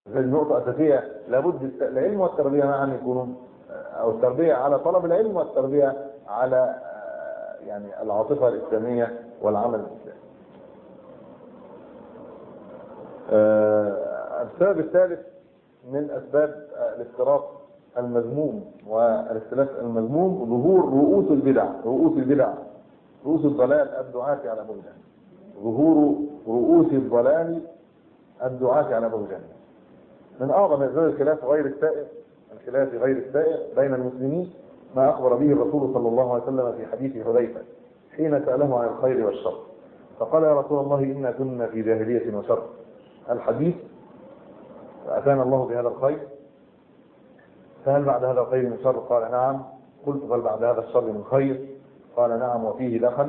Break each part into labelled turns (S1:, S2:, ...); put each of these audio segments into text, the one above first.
S1: هذه نقطة أساسية لابد العلم والتربية معا يكونوا أو التربية على طلب العلم والتربية على يعني العاطفة الإسلامية والعمل الإسلامي. السبب الثالث من أسباب الافتراق المذموم والاختلاف المذموم ظهور رؤوس البدع رؤوس البدع رؤوس الضلال الدعاة على أبو الجهل ظهور رؤوس الضلال الدعاة على أبو الجهل من أعظم أسباب الخلاف غير السائر الخلاف غير السائر بين المسلمين ما أخبر به الرسول صلى الله عليه وسلم في حديث حذيفة حين سأله عن الخير والشر فقال يا رسول الله إنا كنا في جاهلية وشر الحديث فأتانا الله بهذا الخير فهل بعد هذا الخير من شر قال نعم قلت هل بعد هذا الشر من خير قال نعم وفيه دخل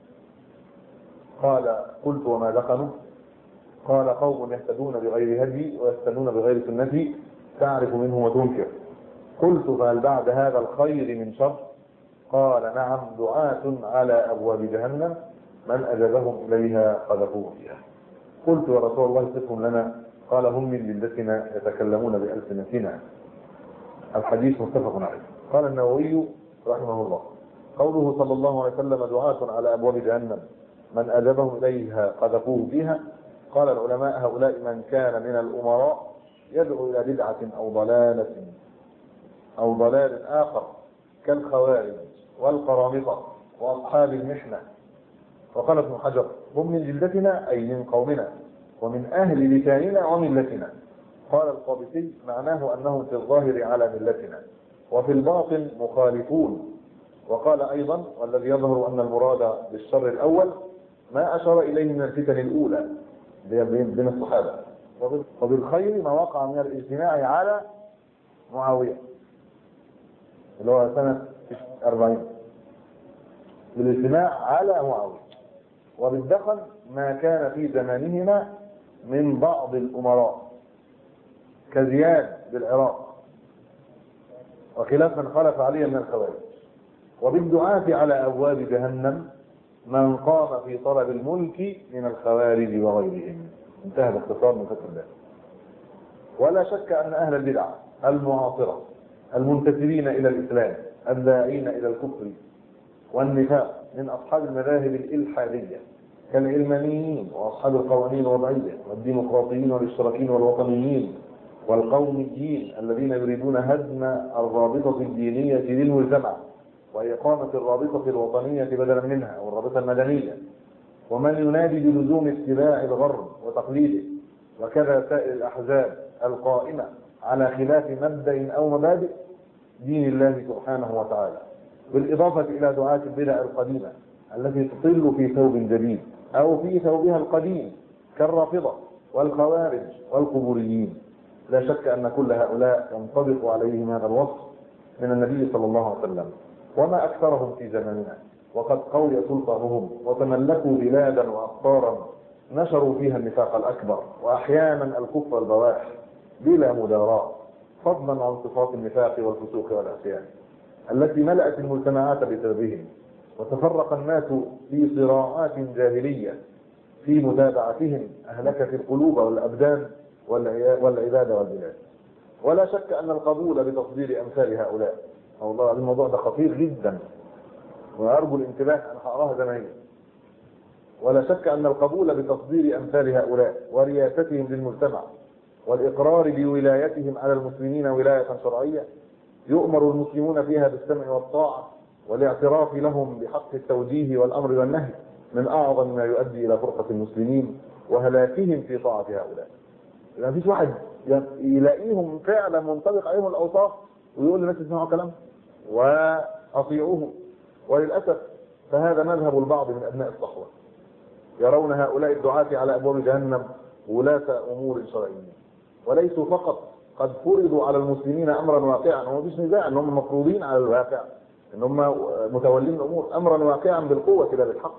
S1: قال قلت وما دخلوا قال قوم يهتدون بغير هدي ويستنون بغير سنتي تعرف منه وتنكر قلت فهل بعد هذا الخير من شر قال نعم دعاة على أبواب جهنم من أجابهم إليها قذفوه فيها قلت يا رسول الله صفهم لنا قال هم من جلدتنا يتكلمون بألسنتنا الحديث متفق عليه قال النووي رحمه الله قوله صلى الله عليه وسلم دعاة على أبواب جهنم من أجابهم إليها قذفوه فيها قال العلماء هؤلاء من كان من الأمراء يدعو إلى بدعة أو ضلالة أو ضلال آخر كالخوارج والقرامطة وأصحاب المحنة وقال ابن حجر هم من جلدتنا أي من قومنا ومن أهل لساننا وملتنا قال القابسي معناه أنهم في الظاهر على ملتنا وفي الباطن مخالفون وقال أيضا والذي يظهر أن المراد بالشر الأول ما أشار إليه من الفتن الأولى بين الصحابة وبالخير ما وقع من الاجتماع على معاوية اللي هو سنة 40 بالاجتماع على معاوية وبالدخل ما كان في زمانهما من بعض الأمراء كزياد بالعراق وخلاف من خلف عليه من الخوارج وبالدعاة على أبواب جهنم من قام في طلب الملك من الخوارج وغيرهم انتهى باختصار من فتح الله ولا شك أن أهل البدع المعاصرة المنتسبين إلى الإسلام الداعين إلى الكفر والنفاق من أصحاب المذاهب الإلحادية كالعلمانيين وأصحاب القوانين الوضعية والديمقراطيين والاشتراكيين والوطنيين والقوميين الذين يريدون هدم الرابطة الدينية للمجتمع وإقامة الرابطة الوطنية بدلا منها أو الرابطة المدنية ومن ينادي بلزوم اتباع الغرب وتقليده وكذا سائر الأحزاب القائمة على خلاف مبدأ أو مبادئ دين الله سبحانه وتعالى بالإضافة إلى دعاة البدع القديمة التي تطل في ثوب جديد أو في ثوبها القديم كالرافضة والخوارج والقبوريين لا شك أن كل هؤلاء ينطبق عليهم هذا الوصف من النبي صلى الله عليه وسلم وما أكثرهم في زماننا وقد قوي سلطانهم وتملكوا بلادا وأقطارا نشروا فيها النفاق الأكبر وأحيانا الكفر البواح بلا مداراة فضلا عن صفات النفاق والفسوق والعصيان التي ملأت المجتمعات بسببهم وتفرق الناس في صراعات جاهلية في متابعتهم أهلكت القلوب والأبدان والعبادة والبلاد ولا شك أن القبول بتصدير أمثال هؤلاء والله الموضوع ده خطير جدا وأرجو الانتباه أنا هقراها زمايلي ولا شك أن القبول بتصدير أمثال هؤلاء ورياستهم للمجتمع والإقرار بولايتهم على المسلمين ولاية شرعية يؤمر المسلمون فيها بالسمع والطاعة والاعتراف لهم بحق التوجيه والأمر والنهي من أعظم ما يؤدي إلى فرقة المسلمين وهلاكهم في طاعة هؤلاء ما فيش واحد يلاقيهم فعلا منطبق عليهم الأوصاف ويقول للناس اسمعوا كلام وأطيعوهم وللأسف فهذا مذهب البعض من أبناء الصحوة يرون هؤلاء الدعاة على أبواب جهنم ولاة أمور شرعية وليسوا فقط قد فرضوا على المسلمين أمرا واقعا وما فيش نزاع أنهم مفروضين على الواقع ان هم متولين الامور امرا واقعا بالقوه لا بالحق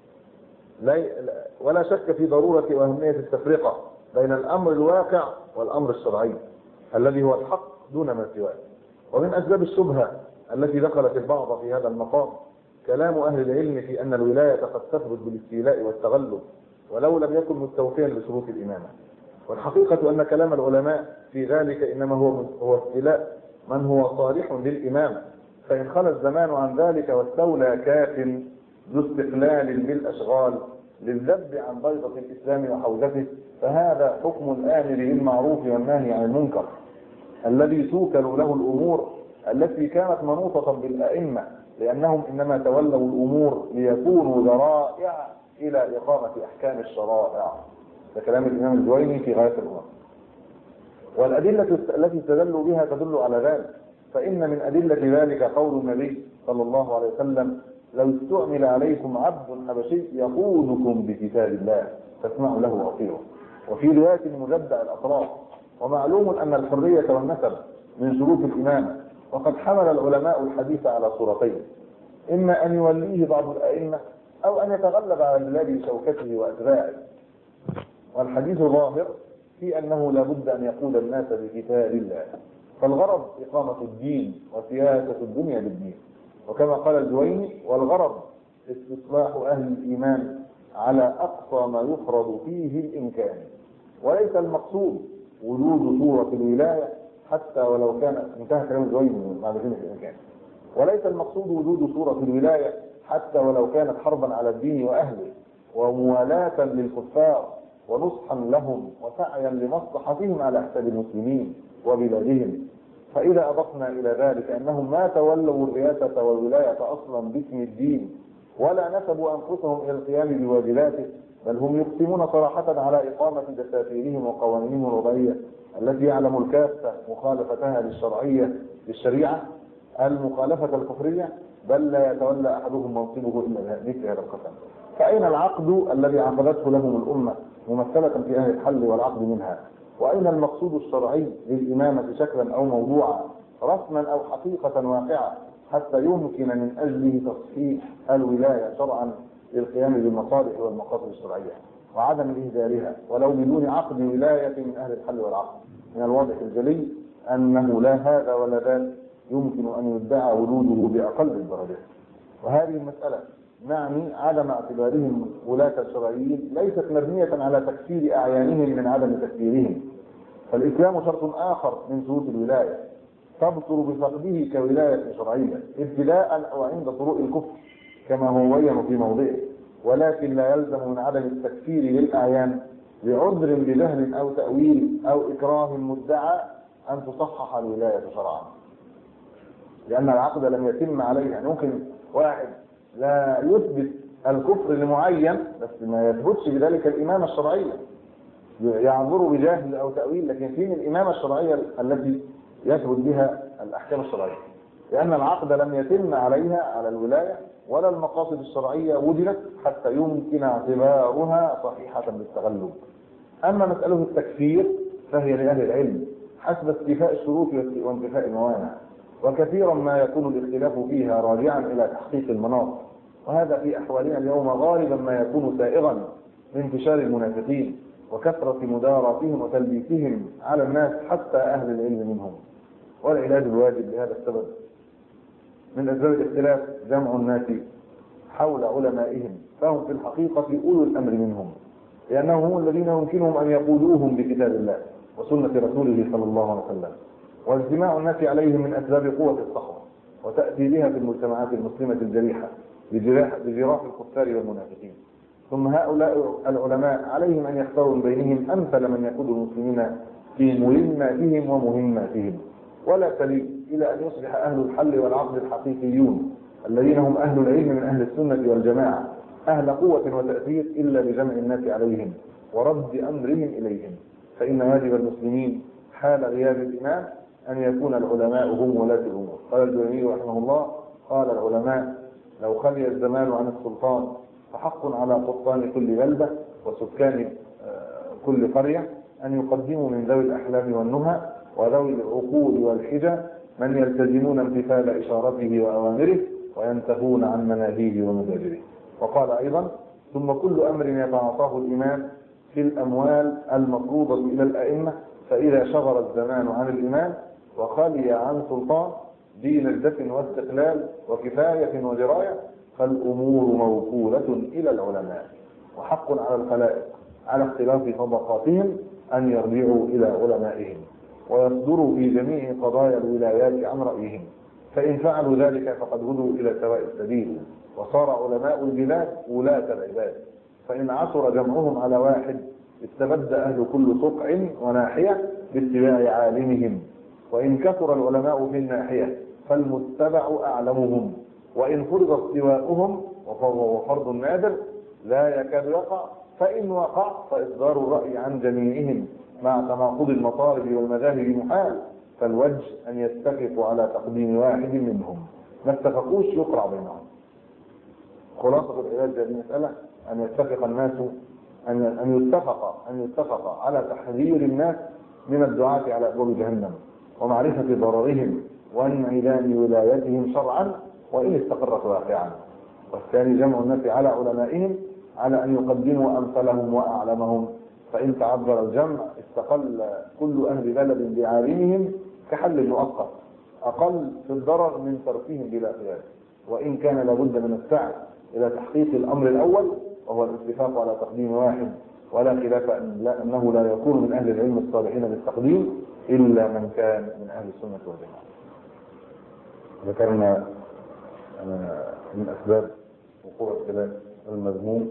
S1: لا ولا شك في ضروره واهميه التفرقه بين الامر الواقع والامر الشرعي الذي هو الحق دون ما سواه ومن اسباب الشبهه التي دخلت البعض في هذا المقام كلام اهل العلم في ان الولايه قد تثبت بالاستيلاء والتغلب ولو لم يكن مستوفيا لشروط الامامه والحقيقة أن كلام العلماء في ذلك إنما هو هو ابتلاء من هو صالح للإمام فإن خلى الزمان عن ذلك واستولى كاف ذو استقلال بالأشغال للذب عن بيضة الإسلام وحوزته فهذا حكم الآمر بالمعروف والنهي عن المنكر الذي توكل له الأمور التي كانت منوطة بالأئمة لأنهم إنما تولوا الأمور ليكونوا ذرائع إلى إقامة أحكام الشرائع ده كلام الإمام الجويني في غاية الأمر والأدلة التي استدلوا بها تدل على ذلك فإن من أدلة ذلك قول النبي صلى الله عليه وسلم لو استعمل عليكم عبد حبشي يقودكم بكتاب الله فاسمعوا له واطيعوا وفي رواية مجدع الأطراف ومعلوم أن الحرية والنسب من شروط الإمامة وقد حمل العلماء الحديث على صورتين إما أن يوليه بعض الأئمة أو أن يتغلب على بلاد شوكته وأتباعه والحديث ظاهر في أنه لا بد أن يقود الناس بكتاب الله فالغرض إقامة الدين وسياسة الدنيا بالدين وكما قال الجويني والغرض استصلاح أهل الإيمان على أقصى ما يفرض فيه الإمكان وليس المقصود وجود صورة الولاية حتى ولو كان انتهى كلام الجويني بعد كلمة الإمكان وليس المقصود وجود صورة الولاية حتى ولو كانت حربا على الدين وأهله وموالاة للكفار ونصحا لهم وسعيا لمصلحتهم على حساب المسلمين وبلادهم فإذا أضفنا إلى ذلك أنهم ما تولوا الرئاسة والولاية أصلا باسم الدين ولا نسبوا أنفسهم إلى القيام بواجباته بل هم يقسمون صراحة على إقامة دساتيرهم وقوانينهم الوضعية التي يعلم الكافة مخالفتها للشرعية للشريعة المخالفة الكفرية بل لا يتولى أحدهم منصبه إلا مثل هذا القسم فأين العقد الذي عقدته لهم الأمة ممثلة في أهل الحل والعقد منها وأين المقصود الشرعي للإمامة شكلا أو موضوعا رسما أو حقيقة واقعة حتى يمكن من أجله تصحيح الولاية شرعا للقيام بالمصالح والمقاصد الشرعية وعدم إهدارها ولو بدون عقد ولاية من أهل الحل والعقد من الواضح الجلي أنه لا هذا ولا ذاك يمكن أن يدعى وجوده بأقل الدرجات وهذه المسألة نعني عدم اعتبارهم ولاة الشرعيين ليست مبنية على تكفير أعيانهم من عدم تكفيرهم فالإسلام شرط آخر من شروط الولاية تبطل بفقده كولاية شرعية ابتداء أو عند طروء الكفر كما هو بين في موضعه ولكن لا يلزم من عدم التكفير للأعيان بعذر بجهل أو تأويل أو إكراه مدعى أن تصحح الولاية شرعا لأن العقد لم يتم عليه يعني ممكن واحد لا يثبت الكفر لمعين بس ما يثبتش بذلك الإمامة الشرعية يعذر بجاهل أو تأويل لكن فين الإمامة الشرعية التي يثبت بها الأحكام الشرعية لأن العقد لم يتم عليها على الولاية ولا المقاصد الشرعية وجدت حتى يمكن اعتبارها صحيحة بالتغلب أما مسألة التكفير فهي لأهل العلم حسب استيفاء الشروط وانتفاء الموانع وكثيرا ما يكون الاختلاف فيها راجعا إلى تحقيق المناط وهذا في أحوالنا اليوم غالبا ما يكون سائغا من انتشار المنافقين وكثرة مداراتهم وتلبيسهم على الناس حتى أهل العلم منهم والعلاج الواجب لهذا السبب من أسباب الاختلاف جمع الناس حول علمائهم فهم في الحقيقة أولو الأمر منهم لأنهم هم الذين يمكنهم أن يقودوهم بكتاب الله وسنة رسوله صلى الله عليه وسلم واجتماع الناس عليهم من أسباب قوة الصحوة وتأتي بها في المجتمعات المسلمة الجريحة بجراح الكفار والمنافقين ثم هؤلاء العلماء عليهم أن يختاروا من بينهم أمثل من يقود المسلمين في مهماتهم ومهماتهم ولا تليق إلى أن يصبح أهل الحل والعقد الحقيقيون الذين هم أهل العلم من أهل السنة والجماعة أهل قوة وتأثير إلا بجمع الناس عليهم ورد أمرهم إليهم فإن واجب المسلمين حال غياب الإمام أن يكون العلماء هم ولاة الأمور قال الجويني رحمه الله قال العلماء لو خلي الزمان عن السلطان فحق على قطان كل بلدة وسكان كل قرية أن يقدموا من ذوي الأحلام والنهى وذوي العقول والحجى من يلتزمون امتثال إشارته وأوامره وينتهون عن مناهيه ومزاجره وقال أيضا ثم كل أمر يتعاطاه الإمام في الأموال المفروضة إلى الأئمة فإذا شغل الزمان عن الإمام وخلي عن سلطان دين الدفن واستقلال وكفاية ودراية فالأمور موكولة إلى العلماء وحق على الخلائق على اختلاف طبقاتهم أن يرجعوا إلى علمائهم ويصدروا في جميع قضايا الولايات عن رأيهم فإن فعلوا ذلك فقد هدوا إلى سواء السبيل وصار علماء البلاد ولاة العباد فإن عثر جمعهم على واحد استبد أهل كل صقع وناحية باتباع عالمهم وإن كثر العلماء في الناحية فالمتبع أعلمهم وإن فرض استواؤهم وهو فرض نادر لا يكاد يقع فإن وقع فإصدار الرأي عن جميعهم مع تناقض المطالب والمذاهب محال فالوجه أن يتفقوا على تقديم واحد منهم ما اتفقوش يقرع بينهم خلاصة العلاج هذه المسألة أن يتفق الناس أن أن يتفق أن يتفق على تحذير الناس من الدعاة على أبواب جهنم ومعرفة ضررهم وانعدام ولايتهم شرعا وإن استقرت واقعا والثاني جمع الناس على علمائهم على أن يقدموا أمثلهم وأعلمهم فإن تعذر الجمع استقل كل أهل بلد بعالمهم كحل مؤقت أقل في الضرر من تركهم بلا خلاف وإن كان لابد من السعي إلى تحقيق الأمر الأول وهو الاتفاق على تقديم واحد ولا خلاف أن لا أنه لا يكون من أهل العلم الصالحين بالتقديم إلا من كان من أهل السنة والجماعة ذكرنا من أسباب وقوع الخلاف المذموم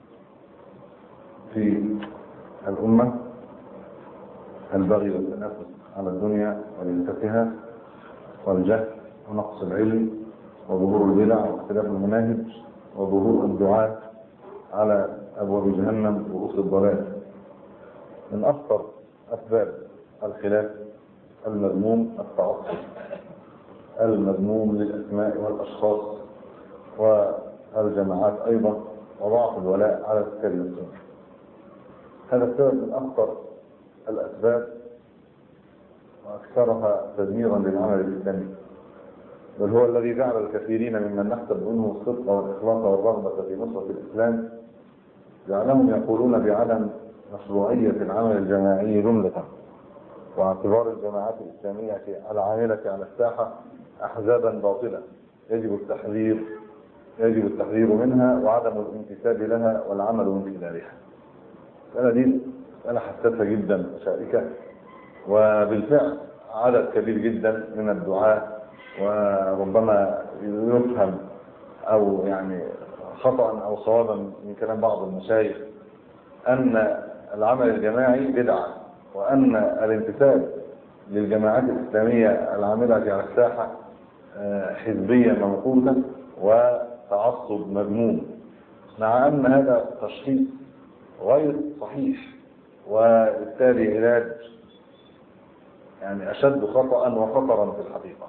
S1: في الأمة البغي والتنافس على الدنيا والانتفاهات والجهل ونقص العلم وظهور البدع واختلاف المناهج وظهور الدعاة على أبواب جهنم ورؤوس الضلال من أخطر أسباب الخلاف المذموم التعصب المذموم للأسماء والأشخاص والجماعات أيضا وضعف الولاء على الكتاب والسنة هذا السبب من أخطر الأسباب وأكثرها تدميرا للعمل الإسلامي بل هو الذي جعل الكثيرين ممن نحسب منه الصدق والإخلاص والرغبة في نصرة الإسلام جعلهم يقولون بعدم مشروعية العمل الجماعي جملة واعتبار الجماعات الإسلامية العاملة على الساحة أحزابا باطلة يجب التحذير يجب التحذير منها وعدم الانتساب لها والعمل من خلالها. المسألة دي مسألة حساسة جدا وشائكة وبالفعل عدد كبير جدا من الدعاة وربما يفهم أو يعني خطأ أو صوابا من كلام بعض المشايخ أن العمل الجماعي بدعة وأن الانتساب للجماعات الإسلامية العاملة على الساحة حزبية منقوصة وتعصب مذموم مع أن هذا تشخيص غير صحيح وبالتالي علاج يعني أشد خطأ وخطرا في الحقيقة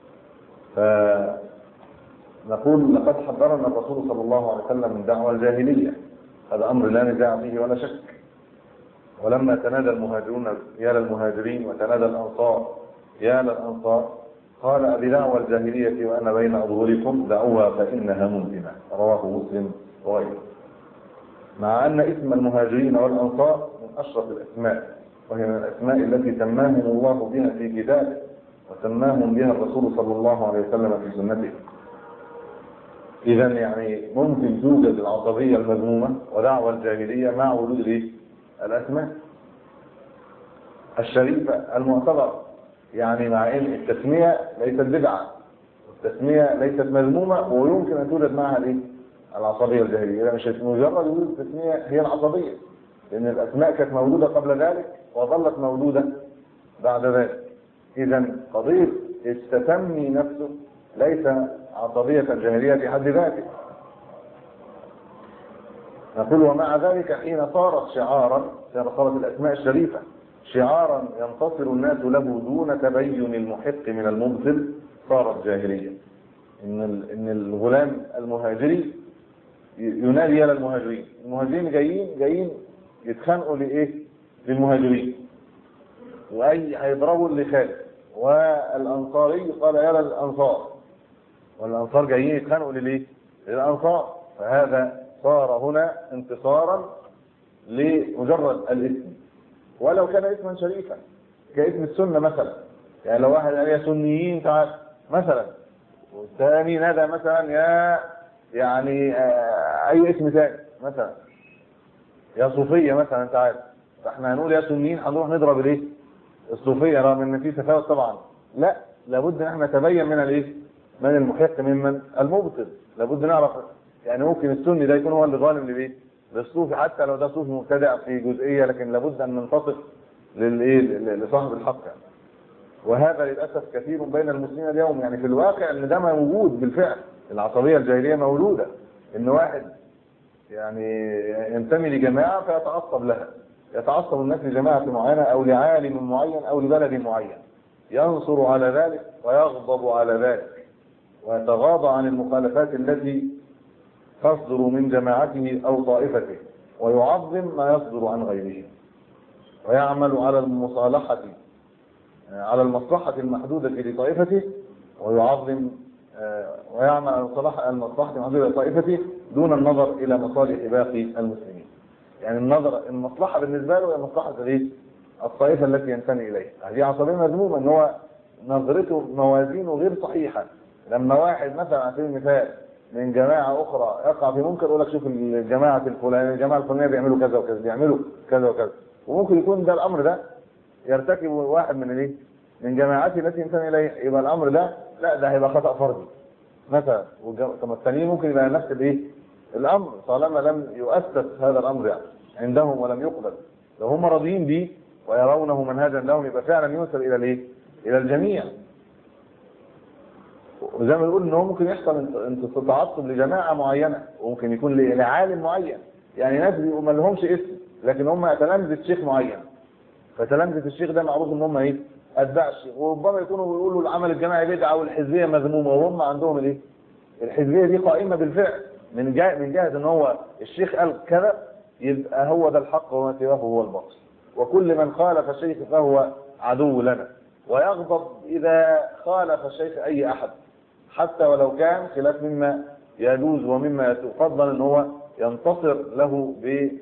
S1: فنقول لقد حذرنا الرسول صلى الله عليه وسلم من دعوة الجاهلية هذا أمر لا نزاع فيه ولا شك ولما تنادى المهاجرون يا للمهاجرين وتنادى الأنصار يا للأنصار قال أبدعوى الجاهلية وأنا بين أظهركم دعوها فإنها ممكنة رواه مسلم وغيره مع أن اسم المهاجرين والأنصار من أشرف الأسماء وهي من الأسماء التي سماهم الله بها في كتابه وسماهم بها الرسول صلى الله عليه وسلم في سنته إذا يعني ممكن توجد العصبية المذمومة ودعوة الجاهلية مع وجود الإيه؟ الأسماء الشريفة المعتبرة يعني مع ان التسميه ليست بدعه التسميه ليست مذمومه ويمكن ان توجد معها الايه؟ العصبيه الجاهليه مش مجرد وجود التسميه هي العصبيه لان الاسماء كانت موجوده قبل ذلك وظلت موجوده بعد ذلك اذا قضيه التسمي نفسه ليس عصبيه جاهليه في حد ذاته نقول ومع ذلك حين صارت شعارا صارت الاسماء الشريفه شعارا ينتصر الناس له دون تبين المحق من المبطل صارت جاهليه ان ان الغلام المهاجري ينادي يا للمهاجرين المهاجرين جايين جايين يتخانقوا لايه للمهاجرين واي هيضربوا اللي خالف والانصاري قال يا للانصار والانصار جايين يتخانقوا للايه للانصار فهذا صار هنا انتصارا لمجرد الاسم ولو كان اسما شريفا كاسم السنه مثلا يعني لو واحد قال يا سنيين تعال مثلا والثاني نادى مثلا يا يعني آه اي اسم ثاني مثلا يا صوفيه مثلا تعال فاحنا هنقول يا سنيين هنروح نضرب الايه الصوفيه رغم ان في تفاوت طبعا لا لابد ان احنا نتبين من الايه من المحق ممن المبطل لابد نعرف يعني ممكن السني ده يكون هو اللي ظالم للايه للصوفي حتى لو ده صوفي مبتدع في جزئيه لكن لابد ان ننتصف للايه لصاحب الحق يعني. وهذا للاسف كثير بين المسلمين اليوم يعني في الواقع ان ده موجود بالفعل العصبيه الجاهليه مولوده ان واحد يعني ينتمي لجماعه فيتعصب لها يتعصب الناس لجماعه معينه او لعالم معين او لبلد معين ينصر على ذلك ويغضب على ذلك ويتغاضى عن المخالفات التي تصدر من جماعته او طائفته ويعظم ما يصدر عن غيره ويعمل على المصالحه على المصلحة المحدودة لطائفته ويعظم ويعمل على المصلحة المصلحة المحدودة لطائفته دون النظر إلى مصالح باقي المسلمين. يعني النظر المصلحة بالنسبة له هي مصلحة الايه؟ الطائفة التي ينتمي إليها. هذه عصبية مذمومة إن هو نظرته موازينه غير صحيحة. لما واحد مثلا على سبيل المثال من جماعة أخرى يقع في منكر يقول لك شوف الجماعة الفلانية الجماعة الفلانية بيعملوا كذا وكذا بيعملوا كذا وكذا. وممكن يكون ده الأمر ده يرتكب واحد من الايه؟ من جماعته التي ينتمي اليها يبقى الامر ده لا ده هيبقى خطا فردي مثلا طب الثانيين ممكن يبقى نفس الايه؟ الامر طالما لم يؤسس هذا الامر يعني عندهم ولم يقبل لو هم راضيين به ويرونه منهجا لهم يبقى فعلا ينسب الى الايه؟ الى الجميع وزي ما بنقول ان هو ممكن يحصل انت تعصب لجماعه معينه وممكن يكون لعالم معين يعني ناس بيبقوا ما لهمش اسم لكن هم تلامذه شيخ معين فتلامذه الشيخ ده معروف ان هم ايه؟ اتباع الشيخ وربما يكونوا بيقولوا العمل الجماعي بدعه والحزبيه مذمومه وهم عندهم الايه؟ الحزبيه دي قائمه بالفعل من جهه من جهه ان هو الشيخ قال كذا يبقى هو ده الحق وما سواه هو الباطل وكل من خالف الشيخ فهو عدو لنا ويغضب اذا خالف الشيخ اي احد حتى ولو كان خلاف مما يجوز ومما يسوء فضلا ان هو ينتصر له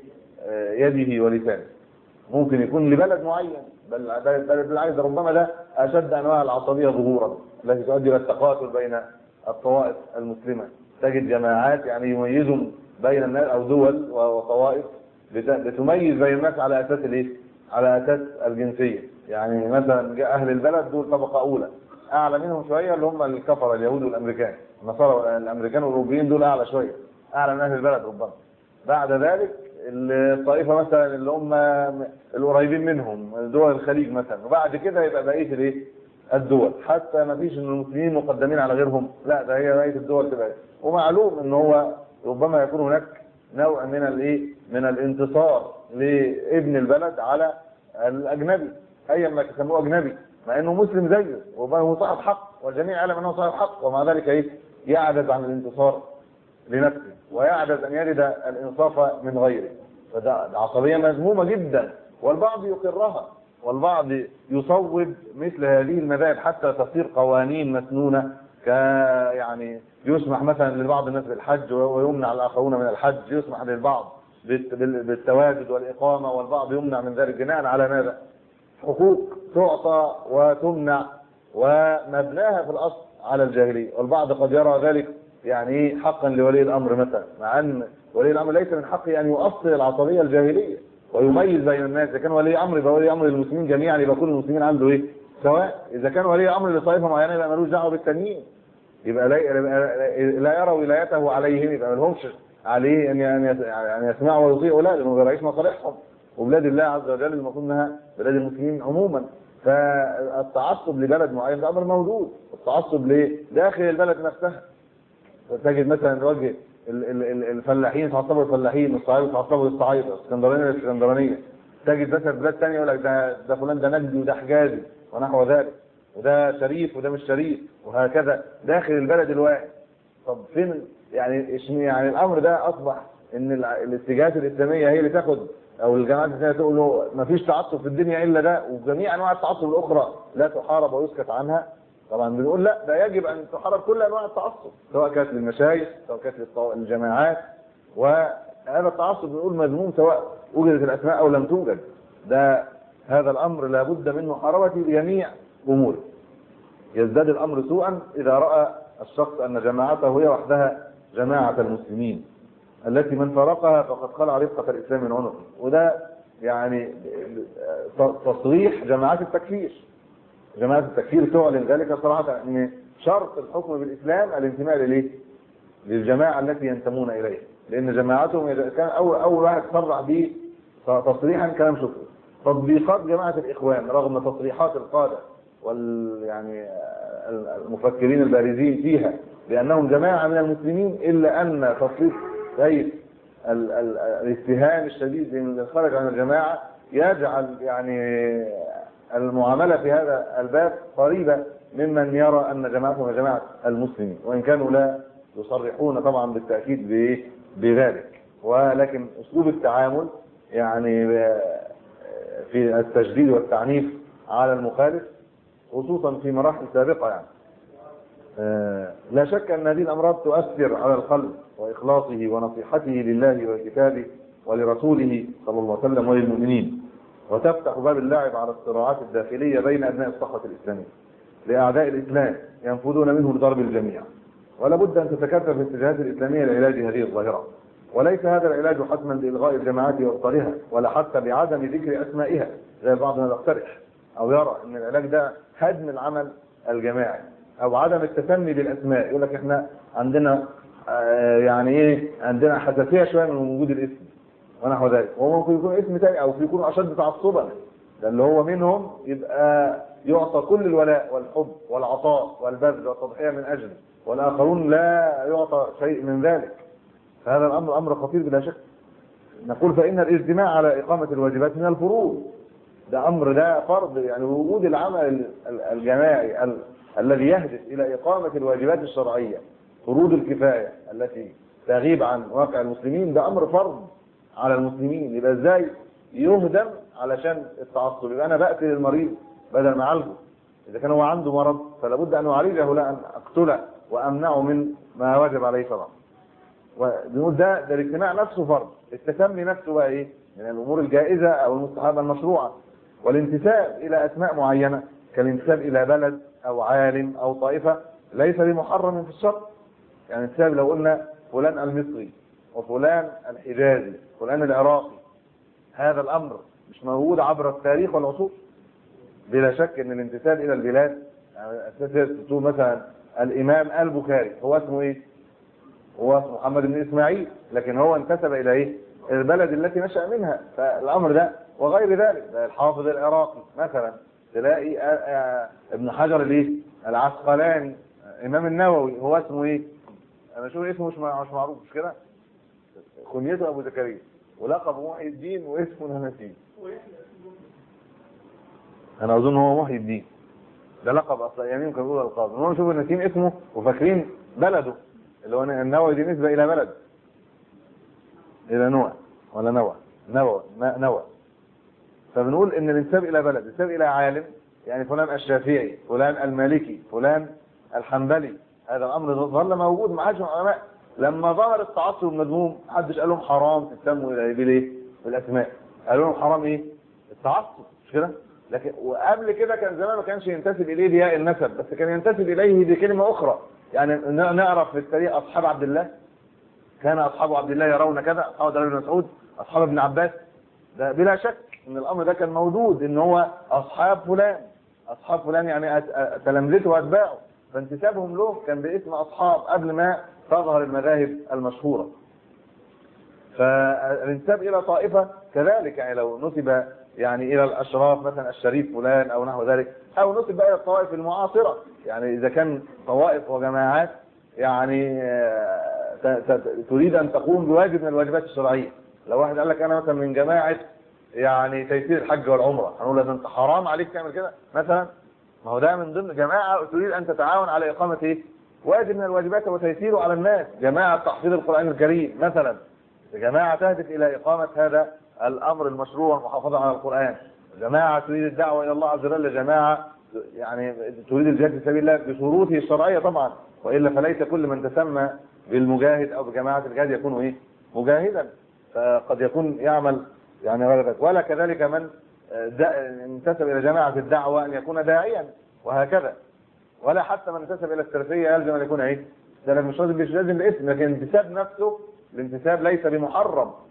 S1: بيده ولسانه ممكن يكون لبلد معين بل بل بالعكس ربما ده اشد انواع العصبيه ظهورا التي تؤدي الى التقاتل بين الطوائف المسلمه تجد جماعات يعني يميزوا بين الناس او دول وطوائف بتميز بين الناس على اساس الايه؟ على اساس الجنسيه يعني مثلا جاء اهل البلد دول طبقه اولى اعلى منهم شويه اللي هم الكفره اليهود والامريكان النصارى الامريكان والاوروبيين دول اعلى شويه اعلى من اهل البلد ربما بعد ذلك الطائفه مثلا اللي هم القريبين منهم دول الخليج مثلا وبعد كده يبقى بقيه الايه الدول حتى ما فيش ان المسلمين مقدمين على غيرهم لا ده هي بقيه الدول تبقى ومعلوم ان هو ربما يكون هناك نوع من الايه من الانتصار لابن البلد على الاجنبي ايا ما تسموه اجنبي مع انه مسلم زيه وهو صاحب حق والجميع يعلم انه صاحب حق ومع ذلك ايه يعجز عن الانتصار لنفسه ويعجز ان يجد الانصاف من غيره فده عصبيه مذمومه جدا والبعض يقرها والبعض يصوب مثل هذه المذاهب حتى تصير قوانين مسنونه ك يعني يسمح مثلا لبعض الناس بالحج ويمنع الاخرون من الحج يسمح للبعض بالتواجد والاقامه والبعض يمنع من ذلك بناء على ماذا؟ حقوق تعطى وتمنع ومبناها في الاصل على الجاهليه والبعض قد يرى ذلك يعني ايه حقا لولي الامر مثلا مع ان ولي الامر ليس من حقه ان يؤصل العصبيه الجاهليه ويميز بين الناس اذا كان ولي امر يبقى ولي امر للمسلمين جميعا يبقى كل المسلمين عنده ايه؟ سواء اذا كان ولي امر لطائفه معينه يبقى ملوش دعوه بالتانيين يبقى لا, لا يرى ولايته عليهم يبقى ما لهمش عليه ان ان يسمعوا ويطيعوا لا لانه بيراعيش مصالحهم وبلاد الله عز وجل المفروض انها بلاد المسلمين عموما فالتعصب لبلد معين ده امر موجود التعصب لداخل البلد نفسها تجد مثلا وجه الفلاحين يتعصبوا الفلاحين الصعايده يتعصبوا للصعايده الاسكندرانيه للاسكندرانيه تجد مثلا بلاد ثانيه يقول لك ده ده فلان ده نجدي وده حجازي ونحو ذلك وده شريف وده مش شريف وهكذا داخل البلد الواحد طب فين يعني يعني الامر ده اصبح ان الاتجاهات الاسلاميه هي اللي تاخد او الجماعات الاسلاميه تقول له ما فيش تعصب في الدنيا الا ده وجميع انواع التعصب الاخرى لا تحارب ويسكت عنها طبعا بنقول لا ده يجب ان تحارب كل انواع التعصب سواء كانت للمشايخ سواء كانت للجماعات وهذا التعصب بنقول مذموم سواء وجدت الاسماء او لم توجد ده هذا الامر لابد من محاربته بجميع اموره يزداد الامر سوءا اذا راى الشخص ان جماعته هي وحدها جماعه المسلمين التي من فرقها فقد خلع رفقه الاسلام من عنقه وده يعني تصريح جماعات التكفير جماعات التكفير تعلن ذلك صراحة ان شرط الحكم بالاسلام الانتماء لليه؟ للجماعة التي ينتمون اليها لان جماعتهم اذا كان اول اول واحد صرح به تصريحا كلام شكري تطبيقات جماعة الاخوان رغم تصريحات القادة وال يعني المفكرين البارزين فيها بانهم جماعة من المسلمين الا ان تصريح سيد الاتهام الشديد من خرج عن الجماعة يجعل يعني المعاملة في هذا الباب قريبة ممن يرى أن جماعتهم جماعة المسلمين وإن كانوا لا يصرحون طبعا بالتأكيد بذلك ولكن أسلوب التعامل يعني في التشديد والتعنيف على المخالف خصوصا في مراحل سابقة يعني لا شك أن هذه الأمراض تؤثر على القلب وإخلاصه ونصيحته لله وكتابه ولرسوله صلى الله عليه وسلم وللمؤمنين وتفتح باب اللعب على الصراعات الداخلية بين أبناء الصحوة الإسلامية لأعداء الإسلام ينفذون منه لضرب الجميع ولا بد أن تتكثف الاتجاهات الإسلامية لعلاج هذه الظاهرة وليس هذا العلاج حتما بإلغاء الجماعات وإبطالها ولا حتى بعدم ذكر أسمائها زي بعضنا يقترح أو يرى أن العلاج ده هدم العمل الجماعي أو عدم التسمي بالأسماء يقول لك إحنا عندنا آه يعني إيه عندنا حساسية شوية من وجود الاسم ونحو ذلك وهو ممكن يكون اسم تاني أو يكون أشد تعصبا لأن هو منهم يبقى يعطى كل الولاء والحب والعطاء والبذل والتضحية من أجله والآخرون لا يعطى شيء من ذلك فهذا الأمر أمر خطير بلا شك نقول فإن الاجتماع على إقامة الواجبات من الفروض ده أمر ده فرض يعني وجود العمل الجماعي ال الذي يهدف إلى إقامة الواجبات الشرعية فروض الكفاية التي تغيب عن واقع المسلمين ده أمر فرض على المسلمين يبقى ازاي يهدم علشان التعصب يبقى انا بقتل المريض بدل ما اعالجه اذا كان هو عنده مرض فلا بد ان اعالجه لا ان اقتله وامنعه من ما وجب عليه شرعا ونقول ده ده الاجتماع نفسه فرض التسمي نفسه بقى ايه من الامور الجائزه او المستحبه المشروعه والانتساب الى اسماء معينه كالانتساب الى بلد او عالم او طائفه ليس بمحرم في الشرع يعني انتساب لو قلنا فلان المصري وفلان الحجازي فلان العراقي هذا الامر مش موجود عبر التاريخ والعصور بلا شك ان الانتساب الى البلاد يعني تقول مثلا الامام البخاري هو اسمه ايه هو اسمه محمد بن اسماعيل لكن هو انتسب الى ايه البلد التي نشأ منها فالامر ده وغير ذلك الحافظ العراقي مثلا تلاقي ابن حجر الايه العسقلاني امام النووي هو اسمه ايه انا شوف اسمه مش مش معروف مش كده كنيته ابو زكريا ولقب محي الدين واسمه نسيم انا اظن هو محي الدين ده لقب اصلا يعني يمكن يقول القاضي هو نشوف النسيم اسمه وفاكرين بلده اللي هو النووي دي نسبه الى بلد الى نوع ولا نوع نوى نوى فبنقول ان الانساب الى بلد الانساب الى عالم يعني فلان الشافعي فلان المالكي فلان الحنبلي هذا الامر ظل موجود ما حدش علماء لما ظهر التعصب المذموم محدش قال لهم حرام تسموا بالايه بالاسماء قالوا لهم حرام ايه التعصب مش كده لكن وقبل كده كان زمان ما كانش ينتسب اليه بياء النسب بس كان ينتسب اليه بكلمه اخرى يعني نعرف في التاريخ اصحاب عبد الله كان اصحاب عبد الله يرون كذا اصحاب عبد الله بن مسعود اصحاب ابن عباس ده بلا شك ان الامر ده كان موجود ان هو اصحاب فلان اصحاب فلان يعني تلامذته واتباعه فانتسابهم له كان باسم اصحاب قبل ما تظهر المذاهب المشهوره فالانتساب الى طائفه كذلك يعني لو نسب يعني الى الاشراف مثلا الشريف فلان او نحو ذلك او نسب بقى الى الطوائف المعاصره يعني اذا كان طوائف وجماعات يعني تريد ان تقوم بواجب من الواجبات الشرعيه لو واحد قال لك انا مثلا من جماعه يعني تيسير الحج والعمره هنقول له انت حرام عليك تعمل كده مثلا ما هو ده من ضمن جماعه تريد ان تتعاون على اقامه ايه واجب من الواجبات وتيسيره على الناس جماعه تحفيظ القران الكريم مثلا جماعه تهدف الى اقامه هذا الامر المشروع والمحافظه على القران جماعه تريد الدعوه الى الله عز وجل جماعه يعني تريد الجهاد في سبيل الله بشروطه الشرعيه طبعا والا فليس كل من تسمى بالمجاهد او بجماعه الجهاد يكون ايه مجاهدا فقد يكون يعمل يعني غير ذلك ولا كذلك من انتسب الى جماعه الدعوه ان يكون داعيا وهكذا ولا حتى من انتسب الى السلفيه يلزم ان يكون ايه ده مش لازم مش لازم الاسم لكن الانتساب نفسه الانتساب ليس بمحرم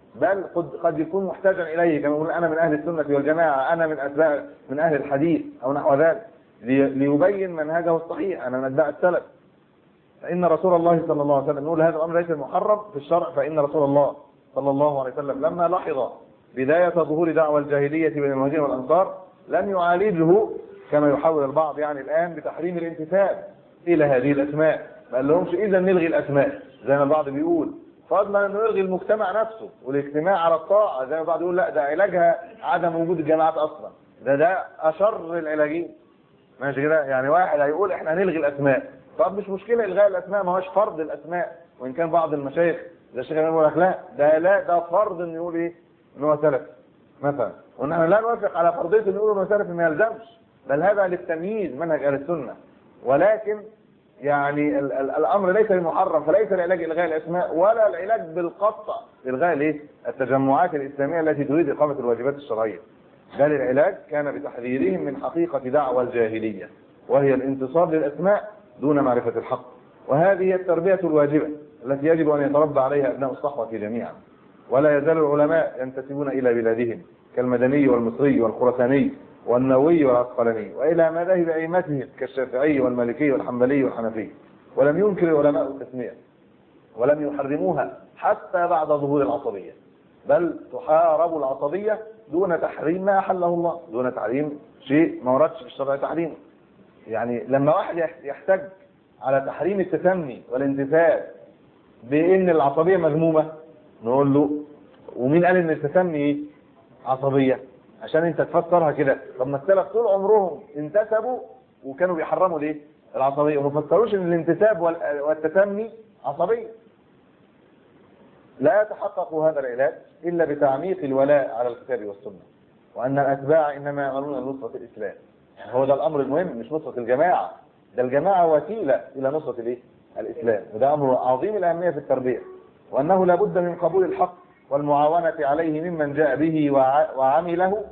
S1: بل قد قد يكون محتاجا اليه كما يقول انا من اهل السنه والجماعه انا من اتباع من اهل الحديث او نحو ذلك لي- ليبين منهجه الصحيح انا من اتباع السلف فان رسول الله صلى الله عليه وسلم يقول هذا الامر ليس محرم في الشرع فان رسول الله صلى الله عليه وسلم لما لاحظ بدايه ظهور دعوى الجاهليه بين المهاجرين والانصار لم يعالجه كما يحاول البعض يعني الان بتحريم الانتساب الى هذه الاسماء ما قال لهمش اذا نلغي الاسماء زي ما البعض بيقول فضلا انه يلغي المجتمع نفسه والاجتماع على الطاعه زي ما البعض يقول لا ده علاجها عدم وجود الجماعات اصلا ده ده اشر العلاجين ماشي كده يعني واحد هيقول احنا هنلغي الاسماء طب مش مشكله الغاء الاسماء ما هوش فرض الاسماء وان كان بعض المشايخ زي الشيخ امام يقول لك لا ده لا ده فرض انه يقول ايه ان هو سلف مثلا ونحن لا نوافق على فرضيه انه يقول انه سلف ما يلزمش بل هذا للتمييز منهج اهل السنه ولكن يعني ال ال الامر ليس بمحرم فليس العلاج الغاء الاسماء ولا العلاج بالقطع الغاء الايه التجمعات الاسلاميه التي تريد اقامه الواجبات الشرعيه بل العلاج كان بتحذيرهم من حقيقه دعوى الجاهليه وهي الانتصار للاسماء دون معرفه الحق وهذه هي التربيه الواجبه التي يجب ان يتربى عليها ابناء الصحوه جميعا ولا يزال العلماء ينتسبون الى بلادهم كالمدني والمصري والخرساني والنووي والعسقلاني والى مذاهب ائمتهم كالشافعي والمالكي والحنبلي والحنفي ولم ينكر العلماء التسميه ولم يحرموها حتى بعد ظهور العصبيه بل تحارب العصبيه دون تحريم ما احله الله دون تحريم شيء ما وردش في الشرع تحريمه يعني لما واحد يح- يحتج على تحريم التسمي والانتساب بان العصبيه مذمومه نقول له ومين قال ان التسمي ايه؟ عصبيه عشان انت تفسرها كده طب ما السلف طول عمرهم انتسبوا وكانوا بيحرموا ليه العصبيه وما فسروش ان الانتساب وال- والتسمي عصبيه لا يتحقق هذا العلاج الا بتعميق الولاء على الكتاب والسنه وان الاتباع انما يعملون نصره الاسلام يعني هو ده الامر المهم مش نصره الجماعه ده الجماعه وسيله الى نصره الايه الاسلام وده امر عظيم الاهميه في التربيه وانه لابد من قبول الحق والمعاونه عليه ممن جاء به وع- وعمله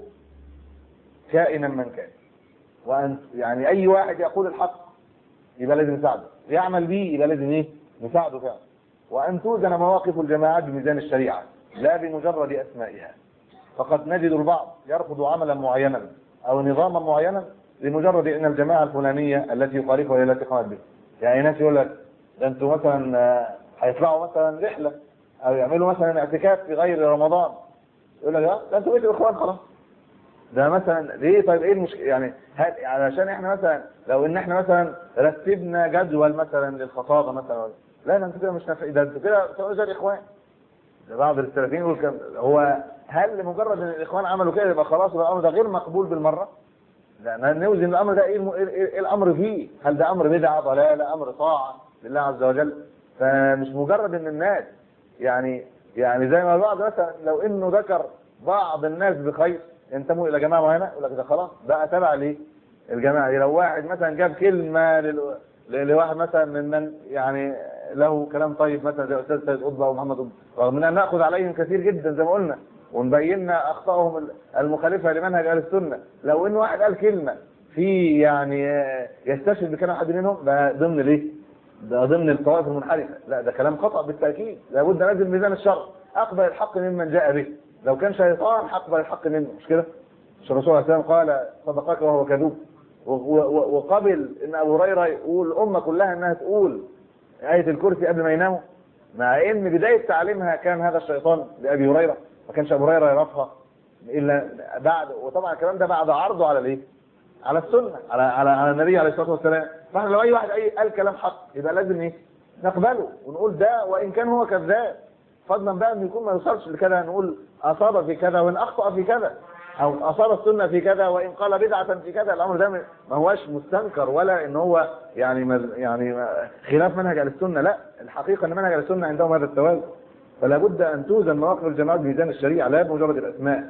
S1: كائنا من كان وان يعني اي واحد يقول الحق يبقى لازم نساعده يعمل به يبقى لازم ايه نساعده فعلا وان توزن مواقف الجماعات بميزان الشريعه لا بمجرد اسمائها فقد نجد البعض يرفض عملا معينا او نظاما معينا لمجرد ان الجماعه الفلانيه التي يخالفها هي التي قامت به يعني ناس يقول لك ده انتوا مثلا آه، هيطلعوا مثلا رحله او يعملوا مثلا اعتكاف في غير رمضان يقول لك اه ده انتوا بقيتوا اخوان خلاص ده مثلا ليه طيب ايه المشكله يعني هل علشان احنا مثلا لو ان احنا مثلا رتبنا جدول مثلا للخطابه مثلا لا ده انتوا كده مش نافعين ده انتوا كده بتوع زي الاخوان ده بعض السلفيين يقول كم هو هل لمجرد ان الاخوان عملوا كده يبقى خلاص يبقى الامر ده غير مقبول بالمره؟ لا نوزن الامر ده ايه الم- ايه إيه- إيه الامر فيه؟ هل ده امر بدعه ضلاله امر طاعه لله عز وجل؟ فمش مجرد ان الناس يعني يعني زي ما البعض مثلا لو انه ذكر بعض الناس بخير ينتموا الى جماعه معينه يقول لك ده خلاص بقى تبع ليه؟ الجماعه دي لو واحد مثلا جاب كلمه لل... ل- لواحد مثلا ممن يعني له كلام طيب مثلا زي استاذ سيد قطب او محمد قطب رغم ان ناخذ عليهم كثير جدا زي ما قلنا ونبين اخطائهم المخالفه لمنهج اهل السنه لو ان واحد قال كلمه في يعني آه، يستشهد بكلام حد منهم ده ضمن ليه؟ ده ضمن الطوائف المنحرفه لا ده كلام خطا بالتاكيد لابد نزل ميزان الشر اقبل الحق ممن جاء به لو كان شيطان اقبل الحق منه مش كده؟ مش الرسول عليه السلام قال صدقك وهو كذوب و- و- وقبل ان ابو هريره يقول الامه كلها انها تقول ايه الكرسي قبل ما يناموا مع ان بدايه تعليمها كان هذا الشيطان لابي هريره ما كانش ابو هريره يعرفها الا بعد وطبعا الكلام ده بعد عرضه على الايه؟ على السنه على على على النبي عليه الصلاه والسلام فاحنا لو اي واحد اي قال كلام حق يبقى لازم ايه؟ نقبله ونقول ده وان كان هو كذاب فضلا بقى انه يكون ما يوصلش لكذا نقول اصاب في كذا وان اخطا في كذا او اصاب السنه في كذا وان قال بدعه في كذا الامر ده ما هوش مستنكر ولا ان هو يعني مز- يعني خلاف منهج اهل السنه لا الحقيقه ان منهج اهل السنه عندهم هذا التوازن فلا بد ان توزن مواقف الجماعات بميزان الشريعه لا بمجرد الاسماء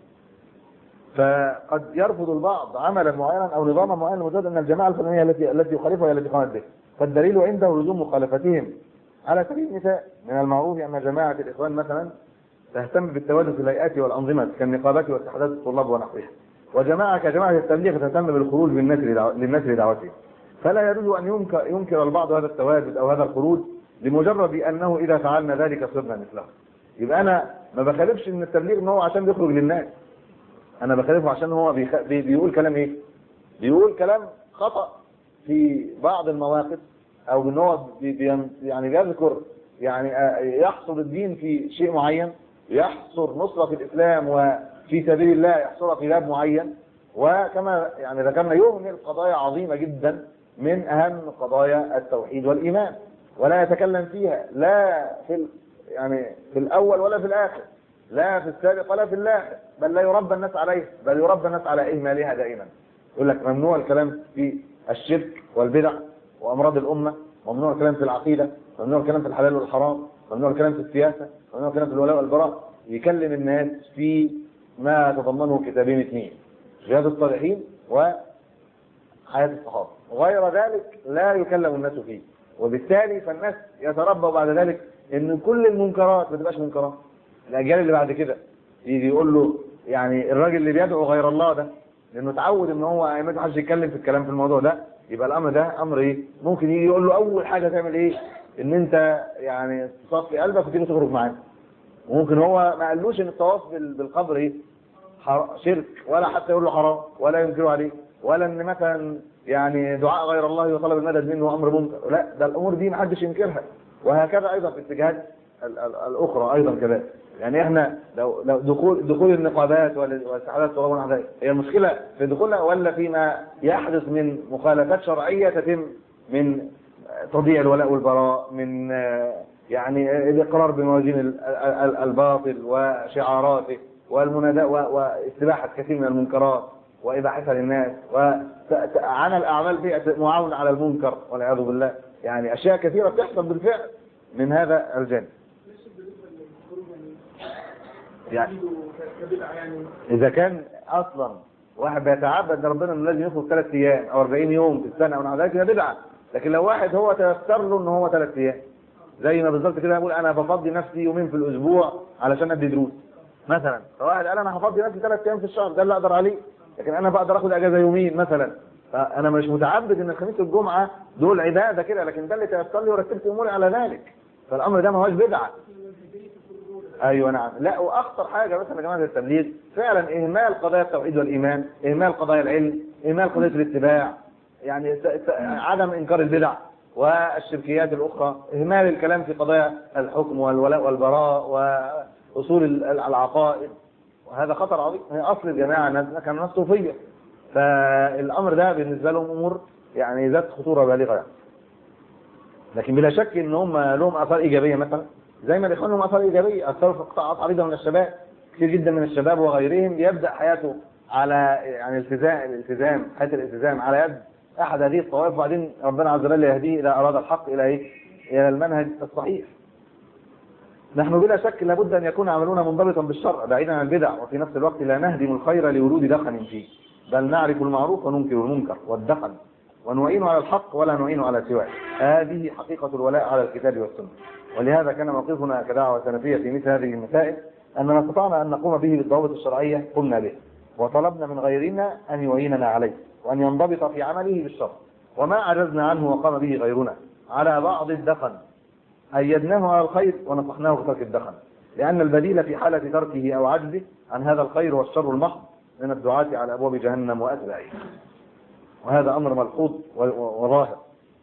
S1: فقد يرفض البعض عملا معينا او نظاما معينا لمجرد ان الجماعه الفلانيه التي التي يخالفها هي التي قامت به فالدليل عنده لزوم مخالفتهم على سبيل المثال من المعروف ان جماعه الاخوان مثلا تهتم بالتواجد في الهيئات والانظمه كالنقابات واتحادات الطلاب ونحوها وجماعه كجماعه التبليغ تهتم بالخروج بالناس لدعو- للناس لدعوتهم فلا يجوز ان ينكر, ينكر البعض هذا التواجد او هذا الخروج لمجرد انه اذا فعلنا ذلك صرنا مثله يبقى انا ما بخالفش ان التبليغ ان هو عشان بيخرج للناس انا بخالفه عشان هو بيخ... بي... بيقول كلام ايه بيقول كلام خطأ في بعض المواقف او ان هو بي... بي... يعني بيذكر يعني آه، يحصر الدين في شيء معين يحصر نصرة الاسلام وفي سبيل الله يحصرها في باب معين وكما يعني ذكرنا يهمل قضايا عظيمة جدا من اهم قضايا التوحيد والايمان ولا يتكلم فيها لا في ال... يعني في الاول ولا في الاخر لا في السابق ولا في اللاحق بل لا يربى الناس عليه بل يربى الناس على اهمالها دائما يقول لك ممنوع الكلام في الشرك والبدع وامراض الامه ممنوع الكلام في العقيده ممنوع الكلام في الحلال والحرام ممنوع الكلام في السياسه ممنوع الكلام في الولاء والبراء يكلم الناس في ما تضمنه كتابين اثنين رياض الصالحين وحياه الصحابه غير ذلك لا يكلم الناس فيه وبالتالي فالناس يتربوا بعد ذلك ان كل المنكرات ما تبقاش منكرات الاجيال اللي بعد كده يجي يقول له يعني الراجل اللي بيدعو غير الله ده لانه اتعود ان هو ما حدش يتكلم في الكلام في الموضوع ده يبقى الامر ده امر ايه ممكن يجي يقول له اول حاجه تعمل ايه ان انت يعني تصفي قلبك وتيجي تخرج معاه وممكن هو ما قالوش ان الطواف بال- بالقبر ايه حر- شرك ولا حتى يقول له حرام ولا ينكره عليه ولا ان مثلا يعني دعاء غير الله وطلب المدد منه امر منكر لا ده الامور دي ما حدش ينكرها وهكذا ايضا في الاتجاهات ال- ال- الاخرى ايضا كذلك يعني احنا لو لو دخول دخول النقابات وال- والاتحادات الطلاب والنحو هي المشكله في دخولها ولا فيما يحدث من مخالفات شرعيه تتم من تضييع الولاء والبراء من آه، يعني الاقرار بموازين ال- ال- الباطل وشعاراته والمناداة و- واستباحة كثير من المنكرات وإباحتها للناس وعمل الأعمال بيئة معاون على المنكر والعياذ بالله يعني أشياء كثيرة بتحصل بالفعل من هذا الجانب يعني
S2: كبدعة يعني
S1: إذا كان أصلا واحد بيتعبد لربنا إنه لازم يخرج ثلاث أيام أو 40 يوم في السنة أو نحو ذلك ده بدعة لكن لو واحد هو تيسر له إن هو ثلاث أيام زي ما بالظبط كده يقول أنا بفضي نفسي يومين في الأسبوع علشان أدي دروس مثلا فواحد قال أنا هفضي نفسي ثلاث أيام في الشهر ده اللي أقدر عليه لكن أنا بقدر آخد أجازة يومين مثلا فأنا مش متعبد إن الخميس والجمعة دول عبادة كده لكن ده اللي تيسر لي ورتبت أموري على ذلك فالأمر ده ما هوش بدعة ايوه نعم لا واخطر حاجه مثلا يا جماعه التبليغ فعلا اهمال قضايا التوحيد والايمان اهمال قضايا العلم اهمال قضيه الاتباع يعني ت- ت- عدم انكار البدع والشركيات الاخرى اهمال الكلام في قضايا الحكم والولاء والبراء واصول ال- العقائد وهذا خطر عظيم هي اصل الجماعه الناس كانوا ناس صوفيه فالامر ده بالنسبه لهم امور يعني ذات خطوره بالغه يعني. لكن بلا شك ان هم لهم اثار ايجابيه مثلا زي ما الاخوان لهم اثار ايجابيه اثروا في قطاعات عريضه من الشباب كثير جدا من الشباب وغيرهم يبدا حياته على يعني التزام الالتزام حياه الالتزام على يد احد هذه الطوائف وبعدين ربنا عز وجل يهديه اذا اراد الحق الى ايه؟ الى المنهج الصحيح. نحن بلا شك لابد ان يكون عملنا منضبطا بالشرع بعيدا عن البدع وفي نفس الوقت لا نهدم الخير لورود دخن فيه بل نعرف المعروف وننكر المنكر والدخن ونعين على الحق ولا نعين على سواه هذه حقيقة الولاء على الكتاب والسنة ولهذا كان موقفنا كدعوة سلفية في مثل هذه المسائل أننا استطعنا أن نقوم به بالضوابط الشرعية قمنا به وطلبنا من غيرنا أن يعيننا عليه وأن ينضبط في عمله بالشرع وما عجزنا عنه وقام به غيرنا على بعض الدخن أيدناه على الخير ونصحناه بترك الدخن لأن البديل في حالة تركه أو عجزه عن هذا الخير والشر المحض من الدعاة على أبواب جهنم وأتباعها وهذا أمر ملحوظ و- و- وظاهر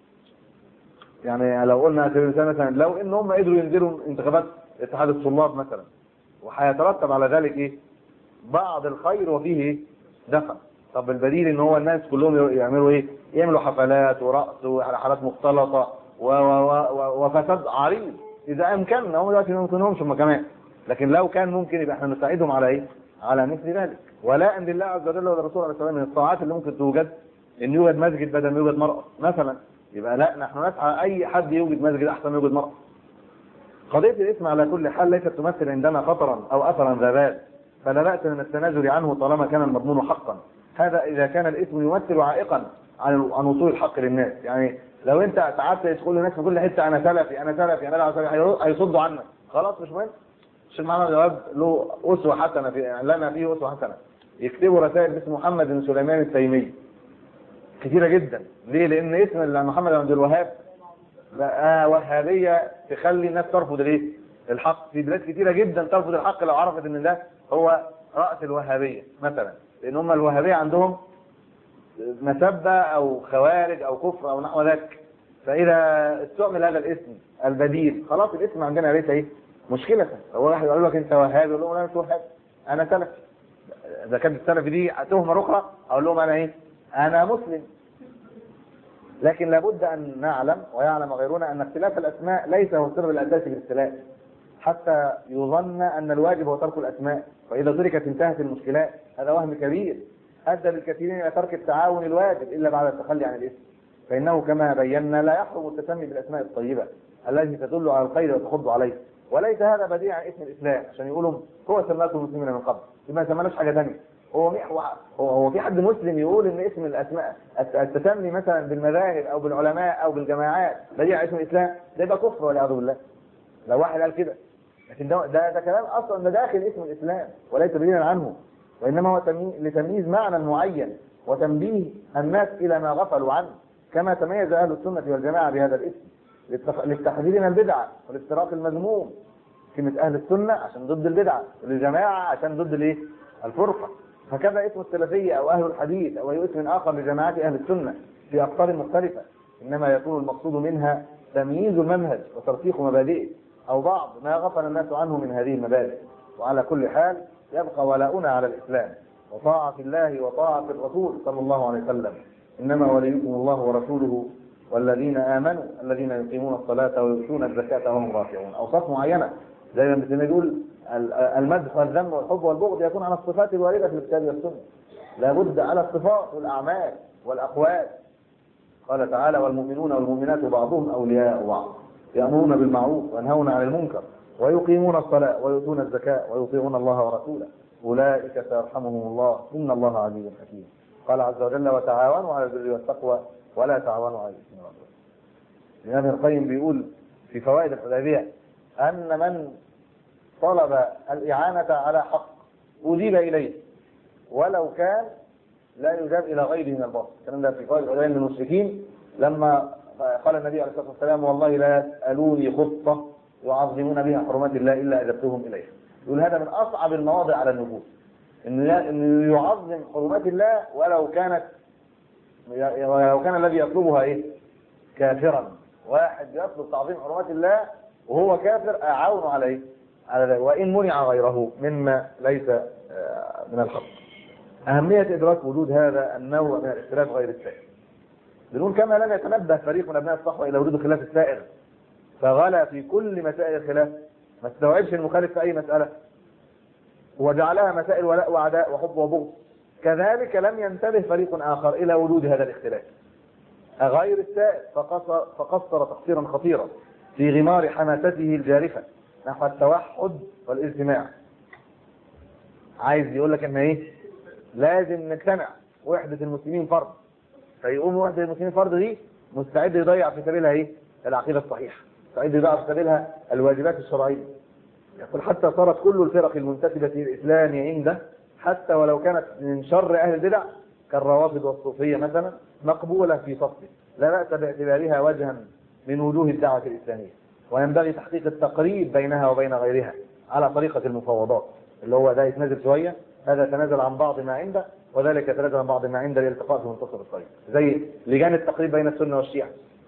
S1: يعني لو قلنا على سبيل المثال مثلا لو ان هم قدروا ينزلوا انتخابات اتحاد الطلاب مثلا وهيترتب على ذلك ايه بعض الخير وفيه ايه دخل طب البديل ان هو الناس كلهم يعملوا ايه يعملوا حفلات ورقص وحالات مختلطه و و و و وفساد عريض اذا امكننا هم دلوقتي ما يمكنهمش هم كمان لكن لو كان ممكن يبقى احنا نساعدهم على ايه على مثل ذلك ولا ان لله عز وجل وللرسول عليه السلام من الطاعات اللي ممكن توجد ان يوجد مسجد بدل ما يوجد مرأة مثلا يبقى لا نحن نسعى اي حد يوجد مسجد احسن من يوجد مرأة قضية الاسم على كل حال ليست تمثل عندنا خطرا او اثرا ذا بال فلا بأس من التنازل عنه طالما كان المضمون حقا هذا اذا كان الاسم يمثل عائقا عن عن وصول الحق للناس يعني لو انت قعدت تدخل للناس في كل حته انا سلفي انا سلفي انا لا سلفي هيرو- هيصدوا عنك خلاص مش مهم الشيخ محمد جواب له اسوه حسنه في يعني لنا فيه اسوه حسنه يكتبوا رسائل باسم محمد بن سليمان التيمي كثيره جدا ليه لان اسم اللي محمد بن عبد الوهاب بقى وهابيه تخلي الناس ترفض الايه الحق في بلاد كتيره جدا ترفض الحق لو عرفت ان ده هو راس الوهابيه مثلا لان هم الوهابيه عندهم مسبه او خوارج او كفر او نحو ذلك فاذا استعمل هذا الاسم البديل خلاص الاسم عندنا ليس ايه مشكله هو واحد يقول لك انت وهابي يقول له انا مش وهابي انا سلفي اذا كانت السلفي دي تهمه اخرى اقول لهم انا ايه انا مسلم لكن لابد ان نعلم ويعلم غيرنا ان اختلاف الاسماء ليس هو السر الاساسي في الاختلاف حتى يظن ان الواجب هو ترك الاسماء واذا تركت انتهت المشكلات هذا وهم كبير ادى بالكثيرين الى ترك التعاون الواجب الا بعد التخلي عن الاسم فانه كما بينا لا يحرم التسمي بالاسماء الطيبه التي تدل على الخير وتخض عليه وليس هذا بديع عن اسم الاسلام عشان يقولوا هو سماكم المسلمين من قبل ما سماناش حاجه ثانيه هو هو هو في حد مسلم يقول ان اسم الاسماء التسمي مثلا بالمذاهب او بالعلماء او بالجماعات بديع اسم الاسلام ده يبقى كفر والعياذ بالله لو واحد قال كده لكن ده ده, ده كلام اصلا ده داخل اسم الاسلام وليس بدينا عنه وانما هو لتمييز معنى معين وتنبيه الناس الى ما غفلوا عنه كما تميز اهل السنه والجماعه بهذا الاسم للتحذير من البدعه والافتراق المذموم كلمه اهل السنه عشان ضد البدعه والجماعه عشان ضد الايه؟ الفرقه هكذا اسم السلفيه او اهل الحديث او اي اسم اخر لجماعات اهل السنه في اقطار مختلفه انما يكون المقصود منها تمييز المنهج وترسيخ مبادئه او بعض ما غفل الناس عنه من هذه المبادئ وعلى كل حال يبقى ولاؤنا على الاسلام وطاعه الله وطاعه الرسول صلى الله عليه وسلم انما وليكم الله ورسوله والذين امنوا الذين يقيمون الصلاه ويؤتون الزكاه وهم راكعون اوصاف معينه زي ما ابن يقول المدح والذم والحب والبغض يكون على الصفات الوارده في الكتاب والسنه لابد على الصفات والاعمال والاقوال قال تعالى والمؤمنون والمؤمنات بعضهم اولياء بعض يامرون بالمعروف وينهون عن المنكر ويقيمون الصلاه ويؤتون الزكاه ويطيعون الله ورسوله اولئك سيرحمهم الله ان الله عزيز حكيم قال عز وجل وتعاونوا على البر والتقوى ولا تعاونوا على الاثم والعدوان الامام القيم بيقول في فوائد الحديبيه ان من طلب الإعانة على حق أجيب إليه ولو كان لا يجاب إلى غيره من الباطل الكلام ده في قول العلماء المشركين لما قال النبي عليه الصلاة والسلام والله لا يسألوني خطة يعظمون بها حرمات الله إلا أجبتهم إليها يقول هذا من أصعب المواضع على النفوس إنه يعظم حرمات الله ولو كانت ولو كان الذي يطلبها إيه كافرا واحد يطلب تعظيم حرمات الله وهو كافر أعاون عليه على ذلك وإن منع غيره مما ليس من الحق أهمية إدراك وجود هذا النوع من الاختلاف غير السائغ بنقول كما لم يتنبه فريق من أبناء الصحوة إلى وجود الخلاف السائغ فغلا في كل مسائل الخلاف ما استوعبش المخالف في أي مسألة وجعلها مسائل ولاء وعداء وحب وبغض كذلك لم ينتبه فريق آخر إلى وجود هذا الاختلاف غير السائغ فقصر, فقصر تقصيرا خطيرا في غمار حماسته الجارفة نحو التوحد والاجتماع عايز يقول لك ان ايه لازم نجتمع وحدة المسلمين فرض فيقوم وحدة المسلمين فرض دي مستعد يضيع في سبيلها ايه العقيدة الصحيحة مستعد يضيع في سبيلها الواجبات الشرعية يقول حتى صارت كل الفرق المنتسبة للإسلام عنده حتى ولو كانت من شر أهل البدع كالروافض والصوفية مثلا مقبولة في صفه لا بأس باعتبارها وجها من وجوه الدعوة الإسلامية وينبغي تحقيق التقريب بينها وبين غيرها على طريقة المفاوضات اللي هو ده يتنازل شوية هذا يتنازل عن بعض ما عنده وذلك يتنازل عن بعض ما عنده للالتقاء في منتصف الطريق زي لجان التقريب بين السنة والشيعة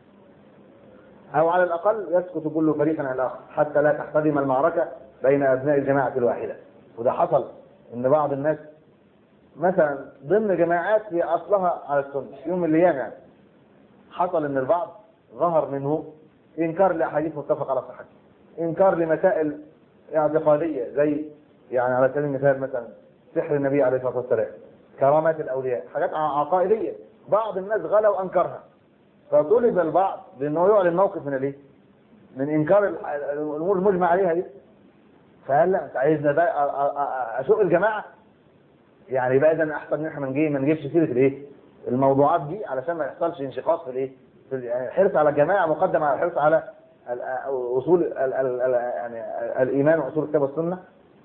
S1: أو على الأقل يسكت كل فريق عن الآخر حتى لا تحتدم المعركة بين أبناء الجماعة الواحدة وده حصل إن بعض الناس مثلا ضمن جماعات هي أصلها على السنة يوم من الأيام يعني حصل إن البعض ظهر منه انكار لاحاديث متفق على صحتها انكار لمسائل اعتقاديه زي يعني على سبيل المثال مثلا سحر النبي عليه الصلاه والسلام كرامات الاولياء حاجات عقائديه بعض الناس غلا وانكرها فطلب البعض بانه يعلن موقف من الايه؟ من انكار الامور المجمع عليها دي فقال لا انت عايزنا بقى اشق الجماعه يعني بقى اذا احسن ان احنا ما نجي ما نجيبش سيره الايه؟ الموضوعات دي علشان ما يحصلش انشقاق في الايه؟ الحرص على الجماعة مقدم على الحرص على أصول ال ال ال يعني الإيمان وأصول الكتاب والسنة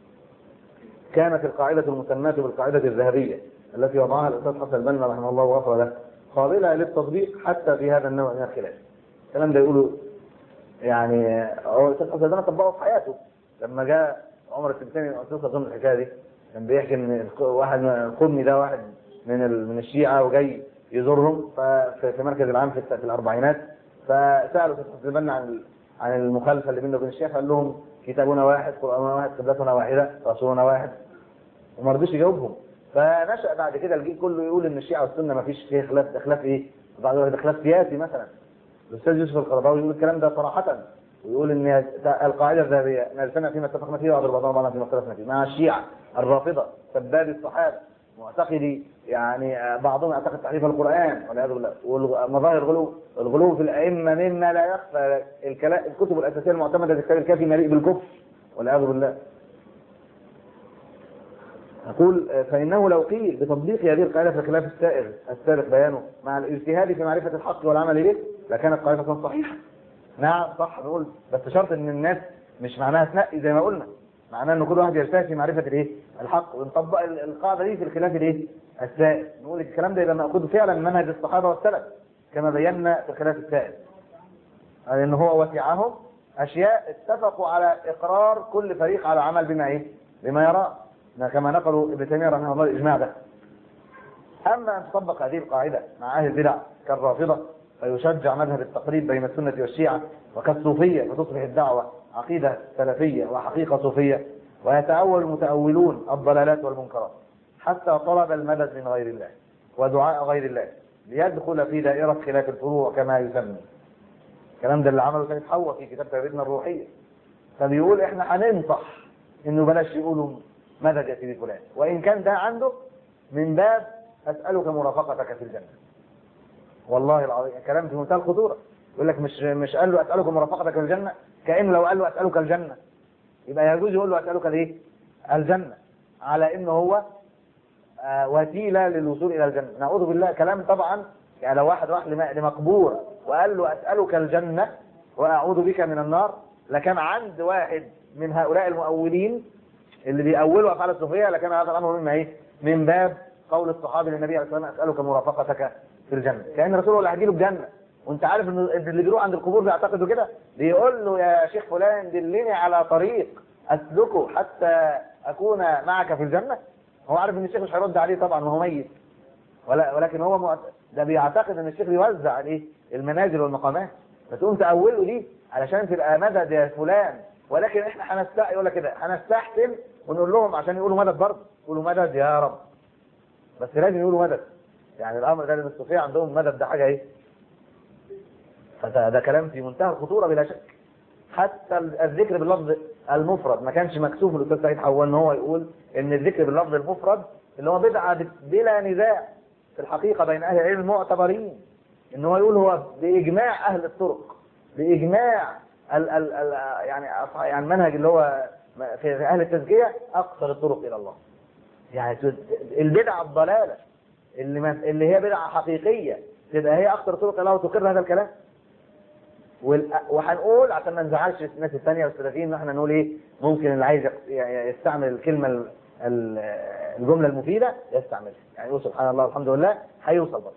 S1: كانت القاعدة المسماة بالقاعدة الذهبية التي وضعها الأستاذ حسن البنا رحمه الله وغفر له قابلة للتطبيق حتى في هذا النوع من الخلاف الكلام ده يقولوا يعني هو الأستاذ حسن البنا طبقه في حياته لما جاء عمر السبتاني قصه ضمن الحكايه دي كان بيحكي ان الق- واحد من- القمي ده واحد من ال- من الشيعه وجاي يزورهم ففي في مركز العام في في الاربعينات فسالوا في البنا عن ال- عن المخالفه اللي بينه وبين الشيخ قال لهم كتابنا واحد قراننا واحد قبلتنا واحده رسولنا واحد وما رضيش يجاوبهم فنشا بعد كده الجيل كله يقول ان الشيعه والسنه ما فيش فيه خلاف ده خلاف ايه؟ بعض يقول ده خلاف سياسي مثلا الاستاذ يوسف القرضاوي يقول الكلام ده صراحه ويقول ان القاعده الذهبيه نجتمع فيما اتفقنا فيه وعذر بعضنا بعضا فيما اختلفنا فيه مع الشيعه الرافضه سباب الصحابه معتقدي يعني آه، بعضهم يعتقد تحريف القران والعياذ بالله ومظاهر الغلو الغلو في الائمه مما لا يخفى الكلام الكتب الاساسيه المعتمده في الكتاب الكافي مليء بالكفر والعياذ بالله أقول آه، فإنه لو قيل بتطبيق هذه القاعدة في خلاف السائر السابق بيانه مع الاجتهاد في معرفة الحق والعمل به لكانت قاعدة صحيحة. نعم صح نقول بس شرط إن الناس مش معناها تنقي زي ما قلنا معناها إن كل واحد يجتهد في معرفة الإيه؟ الحق ونطبق ال- القاعدة دي في الخلاف الإيه؟ السائر نقول الكلام ده يبقى مأخوذ فعلا من منهج الصحابة والسلف كما بينا في الخلاف السائر. يعني إن هو وسعهم أشياء اتفقوا على إقرار كل فريق على عمل بما إيه؟ بما يراه. كما نقلوا ابن تيميه رحمه الله الاجماع ده. اما ان تطبق هذه القاعده مع اهل البدع كالرافضه فيشجع مذهب التقريب بين السنه والشيعه وكالصوفيه فتصبح الدعوه عقيده سلفيه وحقيقه صوفيه ويتاول المتاولون الضلالات والمنكرات حتى طلب المدد من غير الله ودعاء غير الله ليدخل في دائره خلاف الفروع كما يسمى. الكلام ده اللي عمله سيد حواء في كتاب تربيتنا الروحيه. فبيقول احنا هننصح انه بلاش يقولوا مدد يا سيدي فلان وان كان ده عنده من باب اسالك مرافقتك في الجنه والله العظيم كلام في منتهى الخطوره يقول لك مش مش قال له اسالك مرافقتك في الجنه كانه لو قال له اسالك الجنه يبقى يجوز يقول له اسالك الايه الجنه على انه هو آه، وسيله للوصول الى الجنه نعوذ بالله كلام طبعا يعني لو واحد راح لم- لمقبور وقال له اسالك الجنه واعوذ بك من النار لكان عند واحد من هؤلاء المؤولين اللي بيأولوا افعال الصوفيه لكان هذا الامر مما ايه؟ من باب قول الصحابي للنبي عليه الصلاه والسلام اسالك مرافقتك في الجنه، كان الرسول هو اللي هيجيله الجنه، وانت عارف ان اللي بيروح عند القبور بيعتقدوا كده، بيقول له يا شيخ فلان دلني على طريق اسلكه حتى اكون معك في الجنه، هو عارف ان الشيخ مش هيرد عليه طبعا وهو ميت، ولا ولكن هو معت... ده بيعتقد ان الشيخ بيوزع الايه؟ المنازل والمقامات، فتقوم تأوله دي علشان تبقى مدد يا فلان ولكن احنا هنست يقول لك كده هنستحسن ونقول لهم عشان يقولوا مدد برضه يقولوا مدد يا رب بس لازم يقولوا مدد يعني الامر ده لان الصوفيه عندهم مدد ده حاجه ايه فده ده كلام في منتهى الخطوره بلا شك حتى الذكر باللفظ المفرد ما كانش مكسوف الاستاذ سعيد حوان ان هو يقول ان الذكر باللفظ المفرد اللي هو بدعه بلا نزاع في الحقيقه بين اهل العلم المعتبرين ان هو يقول هو باجماع اهل الطرق باجماع ال ال ال يعني يعني المنهج اللي هو في اهل التزكيه اقصر الطرق الى الله يعني البدعه الضلاله اللي ما اللي هي بدعه حقيقيه تبقى هي اقصر الطرق الى الله وتقر هذا الكلام وال- وهنقول عشان ما نزعلش الناس الثانيه والسلفيين ان احنا نقول ايه ممكن اللي عايز يق- ي- يستعمل الكلمه ال- ال- الجمله المفيده يستعملها يعني يقول سبحان الله والحمد لله هيوصل برضه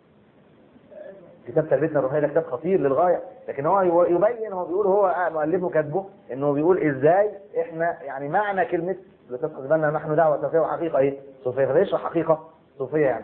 S1: كتاب تربيتنا الروحيه ده كتاب خطير للغايه لكن هو يو- يبين هو بيقول هو آه مؤلفه كاتبه انه بيقول ازاي احنا يعني معنى كلمه لتفقد بالنا نحن دعوه صوفيه وحقيقه ايه؟ صوفيه فبيشرح حقيقه صوفيه يعني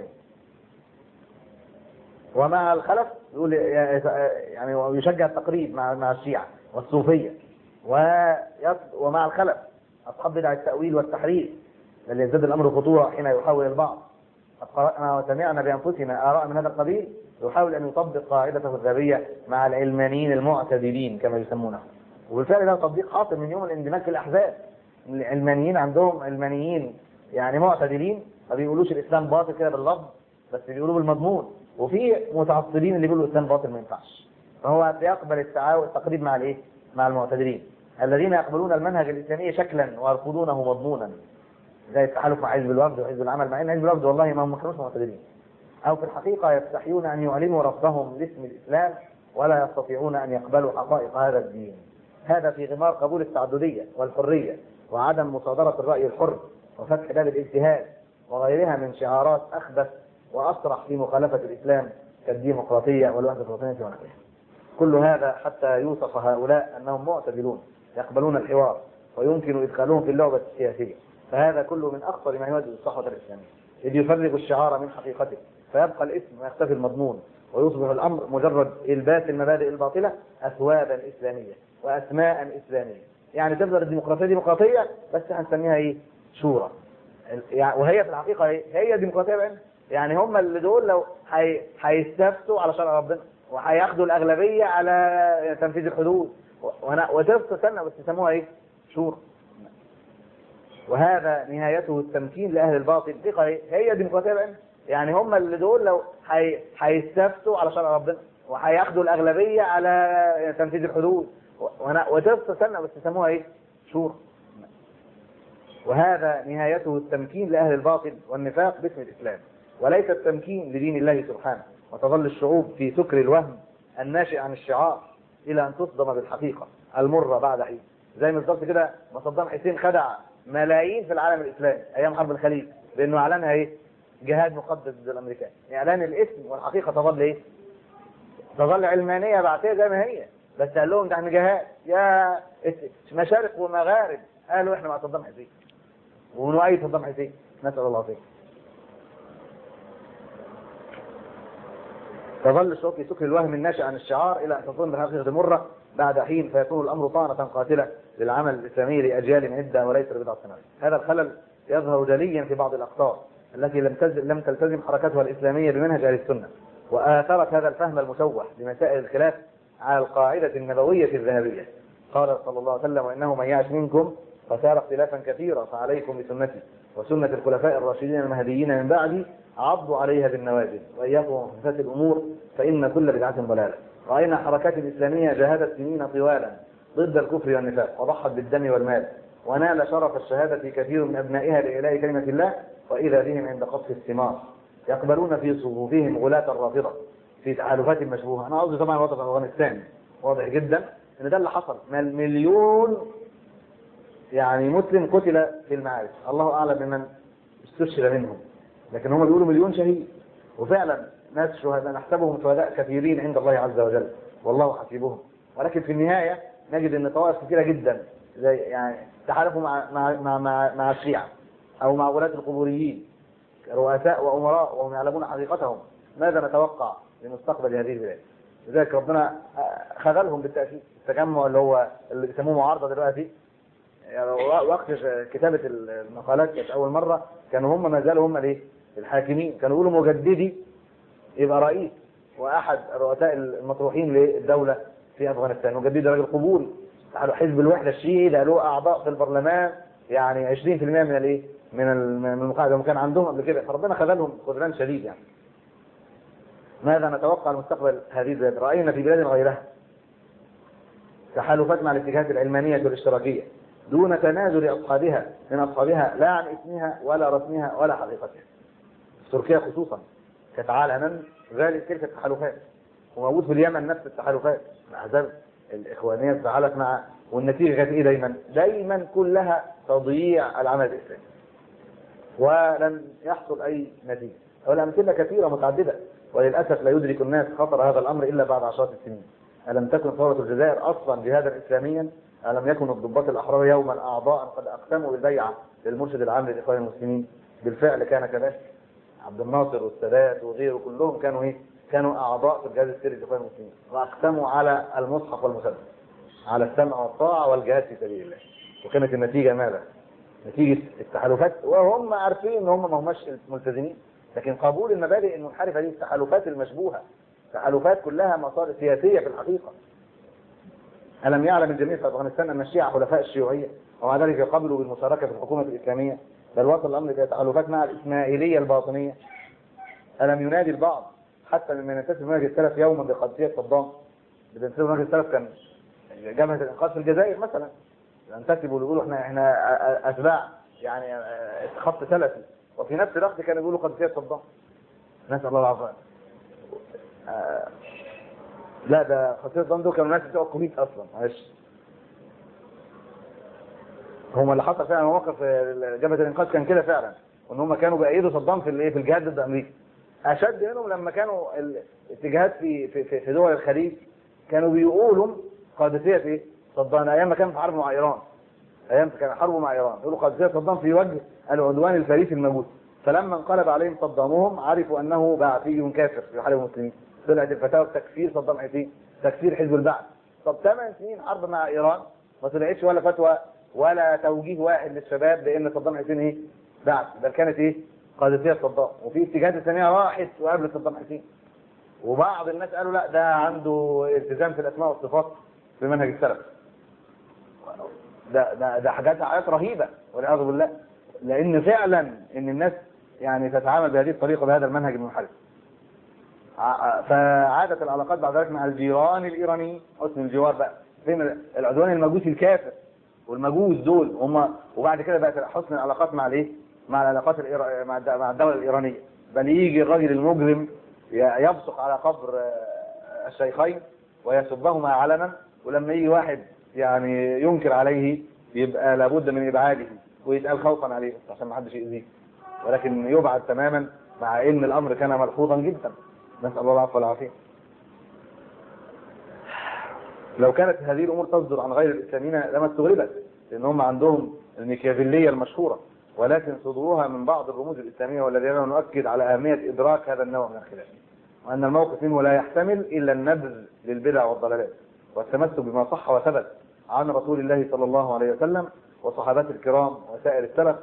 S1: ومع الخلف يقول يعني هو يشجع التقريب مع مع الشيعه والصوفيه ويص- ومع الخلف اصحاب بدع التاويل والتحريف الذي يزداد الامر خطوره حين يحاول البعض قد قرانا وسمعنا بانفسنا اراء من هذا القبيل يحاول ان يطبق قاعدته الذهبيه مع العلمانيين المعتدلين كما يسمونه وبالفعل ده تطبيق حاصل من يوم الاندماج في الاحزاب العلمانيين عندهم علمانيين يعني معتدلين ما بيقولوش الاسلام باطل كده باللفظ بس بيقولوا بالمضمون وفي متعصبين اللي بيقولوا الاسلام باطل ما ينفعش فهو يقبل التعاون التقريب مع الايه؟ مع المعتدلين الذين يقبلون المنهج الاسلامي شكلا ويرفضونه مضمونا زي التحالف مع حزب الوفد وحزب العمل مع ان حزب الوفد والله ما هم كانوش معتدلين او في الحقيقه يستحيون ان يعلنوا رفضهم لاسم الاسلام ولا يستطيعون ان يقبلوا حقائق هذا الدين هذا في غمار قبول التعدديه والحريه وعدم مصادره الراي الحر وفتح باب الاجتهاد وغيرها من شعارات اخبث واصرح في مخالفه الاسلام كالديمقراطيه والوحده الوطنيه ونحوها. كل هذا حتى يوصف هؤلاء انهم معتدلون يقبلون الحوار
S2: ويمكن إدخالهم في اللعبة السياسية فهذا كله من أخطر ما يواجه الصحوة الإسلامية إذ يفرغ الشعار من حقيقته فيبقى الاسم ويختفي المضمون ويصبح الأمر مجرد إلباس المبادئ الباطلة أثوابا إسلامية وأسماء إسلامية يعني تفضل الديمقراطية ديمقراطية بس هنسميها إيه شورى يعني وهي في الحقيقة إيه؟ هي ديمقراطية بعين يعني هم اللي دول لو هي- هيستفتوا على شرع ربنا وهياخدوا الأغلبية على تنفيذ الحدود وأنا وتفضل سنة بس يسموها إيه شورى وهذا نهايته التمكين لأهل الباطل ثقة إيه؟ هي ديمقراطية بعين يعني هم اللي دول لو هي- هيستفتوا على شرع ربنا وهياخدوا الأغلبية على تنفيذ الحدود وأنا وتفضل سنة بس يسموها إيه شورى وهذا نهايته التمكين لأهل الباطل والنفاق باسم الإسلام وليس التمكين لدين الله سبحانه وتظل الشعوب في سكر الوهم الناشئ عن الشعار إلى أن تصدم بالحقيقة المرة بعد حين زي ما بالظبط كده ما صدام حسين خدع ملايين في العالم الإسلامي أيام حرب الخليج بأنه أعلنها إيه جهاد مقدس ضد الأمريكان إعلان الاسم والحقيقة تظل إيه تظل علمانية بعثية زي ما هي بس قال لهم ده احنا جهاد يا مشارق ومغارب قالوا احنا مع صدام حسين ونؤيد صدام حسين نسأل الله العافية تظل الشعوب في سكر الوهم الناشئ عن الشعار الى ان تصل بالحقيقه مره بعد حين فيكون الامر طعنه قاتله للعمل الاسلامي لاجيال عده وليس لبضع سنوات. هذا الخلل يظهر جليا في بعض الاقطار التي لم تلزم لم تلتزم حركتها الاسلاميه بمنهج اهل السنه واثرت هذا الفهم المشوه لمسائل الخلاف على القاعده النبويه الذهبيه. قال صلى الله عليه وسلم وانه من يعش منكم فسار اختلافا كثيرا فعليكم بسنتي وسنه الخلفاء الراشدين المهديين من بعدي عضوا عليها بالنواجذ واياكم ومحدثات الامور فان كل بدعه ضلاله. راينا حركات الاسلاميه جاهدت سنين طوالا ضد الكفر والنفاق وضحت بالدم والمال ونال شرف الشهاده كثير من ابنائها لاعلاء كلمه الله واذا بهم عند قطف الثمار يقبلون في صفوفهم غلاة الرافضه في تحالفات مشبوهه انا قصدي طبعا وضع افغانستان واضح جدا ان ده اللي حصل مل- مليون يعني مسلم قتل في المعارك الله اعلم بمن استشهد منهم لكن هم بيقولوا مليون شهيد وفعلا ناس شهداء نحسبهم شهداء كثيرين عند الله عز وجل والله حسيبهم ولكن في النهايه نجد ان طوائف كثيره جدا زي يعني تحالفوا مع مع مع مع, مع الشيعه او مع ولاة القبوريين رؤساء وامراء وهم يعلمون حقيقتهم ماذا نتوقع لمستقبل هذه البلاد لذلك ربنا آه، خذلهم بالتاكيد التجمع اللي هو اللي بيسموه معارضه دلوقتي يعني وقت كتابة المقالات كانت أول مرة كانوا هم ما زالوا هم الإيه؟ الحاكمين كانوا يقولوا مجددي يبقى رئيس وأحد الرؤساء المطروحين للدولة في أفغانستان مجددي راجل قبوري تعالوا حزب الوحدة الشيعي ده له أعضاء في البرلمان يعني 20% من الإيه؟ من ال- من المقاعدة اللي كان عندهم قبل كده فربنا خذلهم خذلان شديد يعني ماذا نتوقع لمستقبل هذه البلاد؟ رأينا في بلاد غيرها تحالفات مع الاتجاهات العلمانية والاشتراكية دون تنازل أصحابها من أصحابها لا عن اسمها ولا رسمها ولا حقيقتها في تركيا خصوصا كانت علنا ذلك تلك التحالفات وموجود في اليمن نفس التحالفات الأحزاب الإخوانية تفاعلت مع والنتيجة كانت إيه دايما؟ دايما كلها تضييع العمل الإسلامي ولم يحصل أي نتيجة والأمثلة كثيرة متعددة وللأسف لا يدرك الناس خطر هذا الأمر إلا بعد عشرات السنين ألم تكن ثورة الجزائر أصلا جهادا إسلاميا ألم يكن الضباط الأحرار يوما أعضاء قد أقسموا بالبيعة للمرشد العام للإخوان المسلمين بالفعل كان كذلك عبد الناصر والسادات وغيره كلهم كانوا إيه؟ كانوا أعضاء في الجهاز السري للإخوان المسلمين وأقسموا على المصحف والمسدس على السمع والطاعة والجهاد في سبيل الله وكانت النتيجة ماذا؟ نتيجة التحالفات وهم عارفين ان هم ما هماش ملتزمين لكن قبول المبادئ المنحرفة دي التحالفات المشبوهة تحالفات كلها مصادر سياسية في الحقيقة ألم يعلم الجميع في أفغانستان أن الشيعة حلفاء الشيوعية ومع ذلك يقبلوا بالمشاركة في الحكومة الإسلامية بل وصل الأمر إلى تحالفات مع الإسماعيلية الباطنية ألم ينادي البعض حتى ممن ينتسب منهج السلف يوما بقضية صدام اللي بينتسبوا منهج السلف كان جبهة الإنقاذ في الجزائر مثلا ينتسبوا يقولوا احنا احنا أتباع يعني خط سلفي وفي نفس الوقت كانوا يقولوا قضية صدام نسأل الله العافية آه، لا ده خطير صدام دول كانوا ناس بتوع الكوميت اصلا معلش هم اللي حصل فعلا موقف آه، جبهه الانقاذ كان كده فعلا وان هم كانوا بيأيدوا صدام في الايه في الجهاد ضد امريكا اشد منهم لما كانوا الاتجاهات في في في في دول الخليج كانوا بيقولوا قادسيه ايه صدام ايام ما كان في حرب مع ايران ايام كان حرب مع ايران يقولوا قادسيه صدام في وجه العدوان الفريسي الموجود فلما انقلب عليهم صدامهم عرفوا انه بعثي كافر يحارب المسلمين طلعت الفتاوى بتكفير صدام حسين تكفير حزب البعث طب ثمان سنين حرب مع ايران ما طلعتش ولا فتوى ولا توجيه واحد للشباب بان صدام حسين ايه بعث بل كانت ايه قادسيه صدام وفي اتجاهات اسلاميه راحت وقابلت صدام حسين وبعض الناس قالوا لا ده عنده التزام في الاسماء والصفات في منهج السلف ده ده ده حاجات حاجات رهيبه والعياذ بالله لان فعلا ان الناس يعني تتعامل بهذه الطريقه بهذا المنهج المنحرف ع- فعادت العلاقات بعد ذلك مع الجيران الايرانيين حسن الجوار بقى فين العدوان المجوسي الكافر والمجوس دول هم وبعد كده بقت حسن العلاقات مع الايه؟ مع العلاقات الإيرا... مع الد- مع الدوله الايرانيه بل يجي الراجل المجرم ي- يبصق على قبر آه، الشيخين ويسبهما علنا ولما يجي واحد يعني ينكر عليه يبقى لابد من ابعاده ويتقال خوفا عليه عشان ما حدش يأذيه ولكن يبعد تماما مع ان الامر كان ملحوظا جدا نسال الله العفو والعافيه لو كانت هذه الامور تصدر عن غير الاسلاميين لما استغربت لان هم عندهم الميكافيليه المشهوره ولكن صدورها من بعض الرموز الاسلاميه والذي نؤكد على اهميه ادراك هذا النوع من الخلاف وان الموقف منه لا يحتمل الا النبذ للبدع والضلالات والتمسك بما صح وثبت عن رسول الله صلى الله عليه وسلم وصحابته الكرام وسائر السلف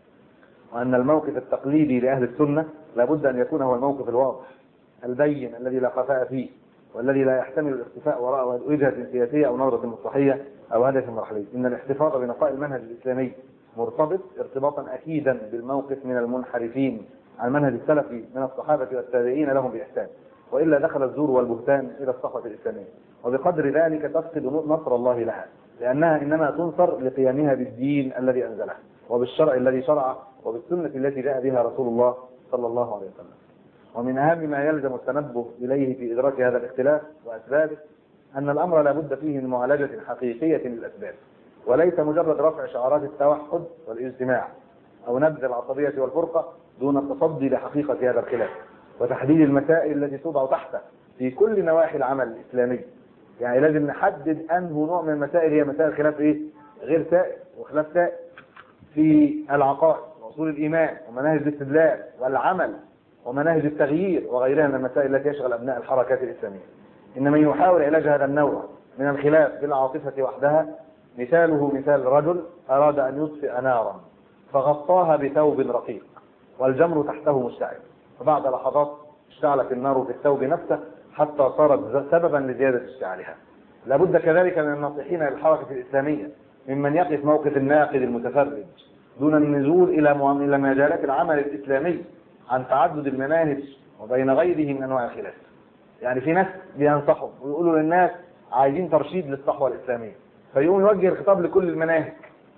S2: وأن الموقف التقليدي لأهل السنة لابد أن يكون هو الموقف الواضح البين الذي لا خفاء فيه والذي لا يحتمل الاختفاء وراء وجهة سياسية أو نظرة مصلحية أو هدف مرحلي إن الاحتفاظ بنقاء المنهج الإسلامي مرتبط ارتباطا أكيدا بالموقف من المنحرفين عن منهج السلف من الصحابة والتابعين لهم بإحسان وإلا دخل الزور والبهتان إلى الصحوة الإسلامية وبقدر ذلك تفقد نصر الله لها لأنها إنما تنصر لقيامها بالدين الذي أنزله وبالشرع الذي شرعه وبالسنة التي جاء بها رسول الله صلى الله عليه وسلم ومن أهم ما يلزم التنبه إليه في إدراك هذا الاختلاف وأسبابه أن الأمر لا بد فيه من معالجة حقيقية للأسباب وليس مجرد رفع شعارات التوحد والاجتماع أو نبذ العصبية والفرقة دون التصدي لحقيقة هذا الخلاف وتحديد المسائل التي توضع تحته في كل نواحي العمل الإسلامي يعني لازم نحدد أنه نوع من المسائل هي مسائل خلاف إيه غير سائر وخلاف سائر في العقائد وأصول الإيمان ومناهج الاستدلال والعمل ومناهج التغيير وغيرها من المسائل التي يشغل أبناء الحركات الإسلامية إن من يحاول علاج هذا النوع من الخلاف بالعاطفة وحدها مثاله مثال رجل أراد أن يطفئ نارا فغطاها بثوب رقيق والجمر تحته مشتعل فبعد لحظات اشتعلت النار في الثوب نفسه حتى صارت سببا لزيادة اشتعالها لابد كذلك من الناصحين للحركة الإسلامية ممن يقف موقف الناقد المتفرج دون النزول إلى مع- إلى مجالات العمل الإسلامي عن تعدد المناهج وبين غيره من أنواع الخلاف يعني في ناس بينصحوا ويقولوا للناس عايزين ترشيد للصحوة الإسلامية فيقوم يوجه الخطاب لكل المناهج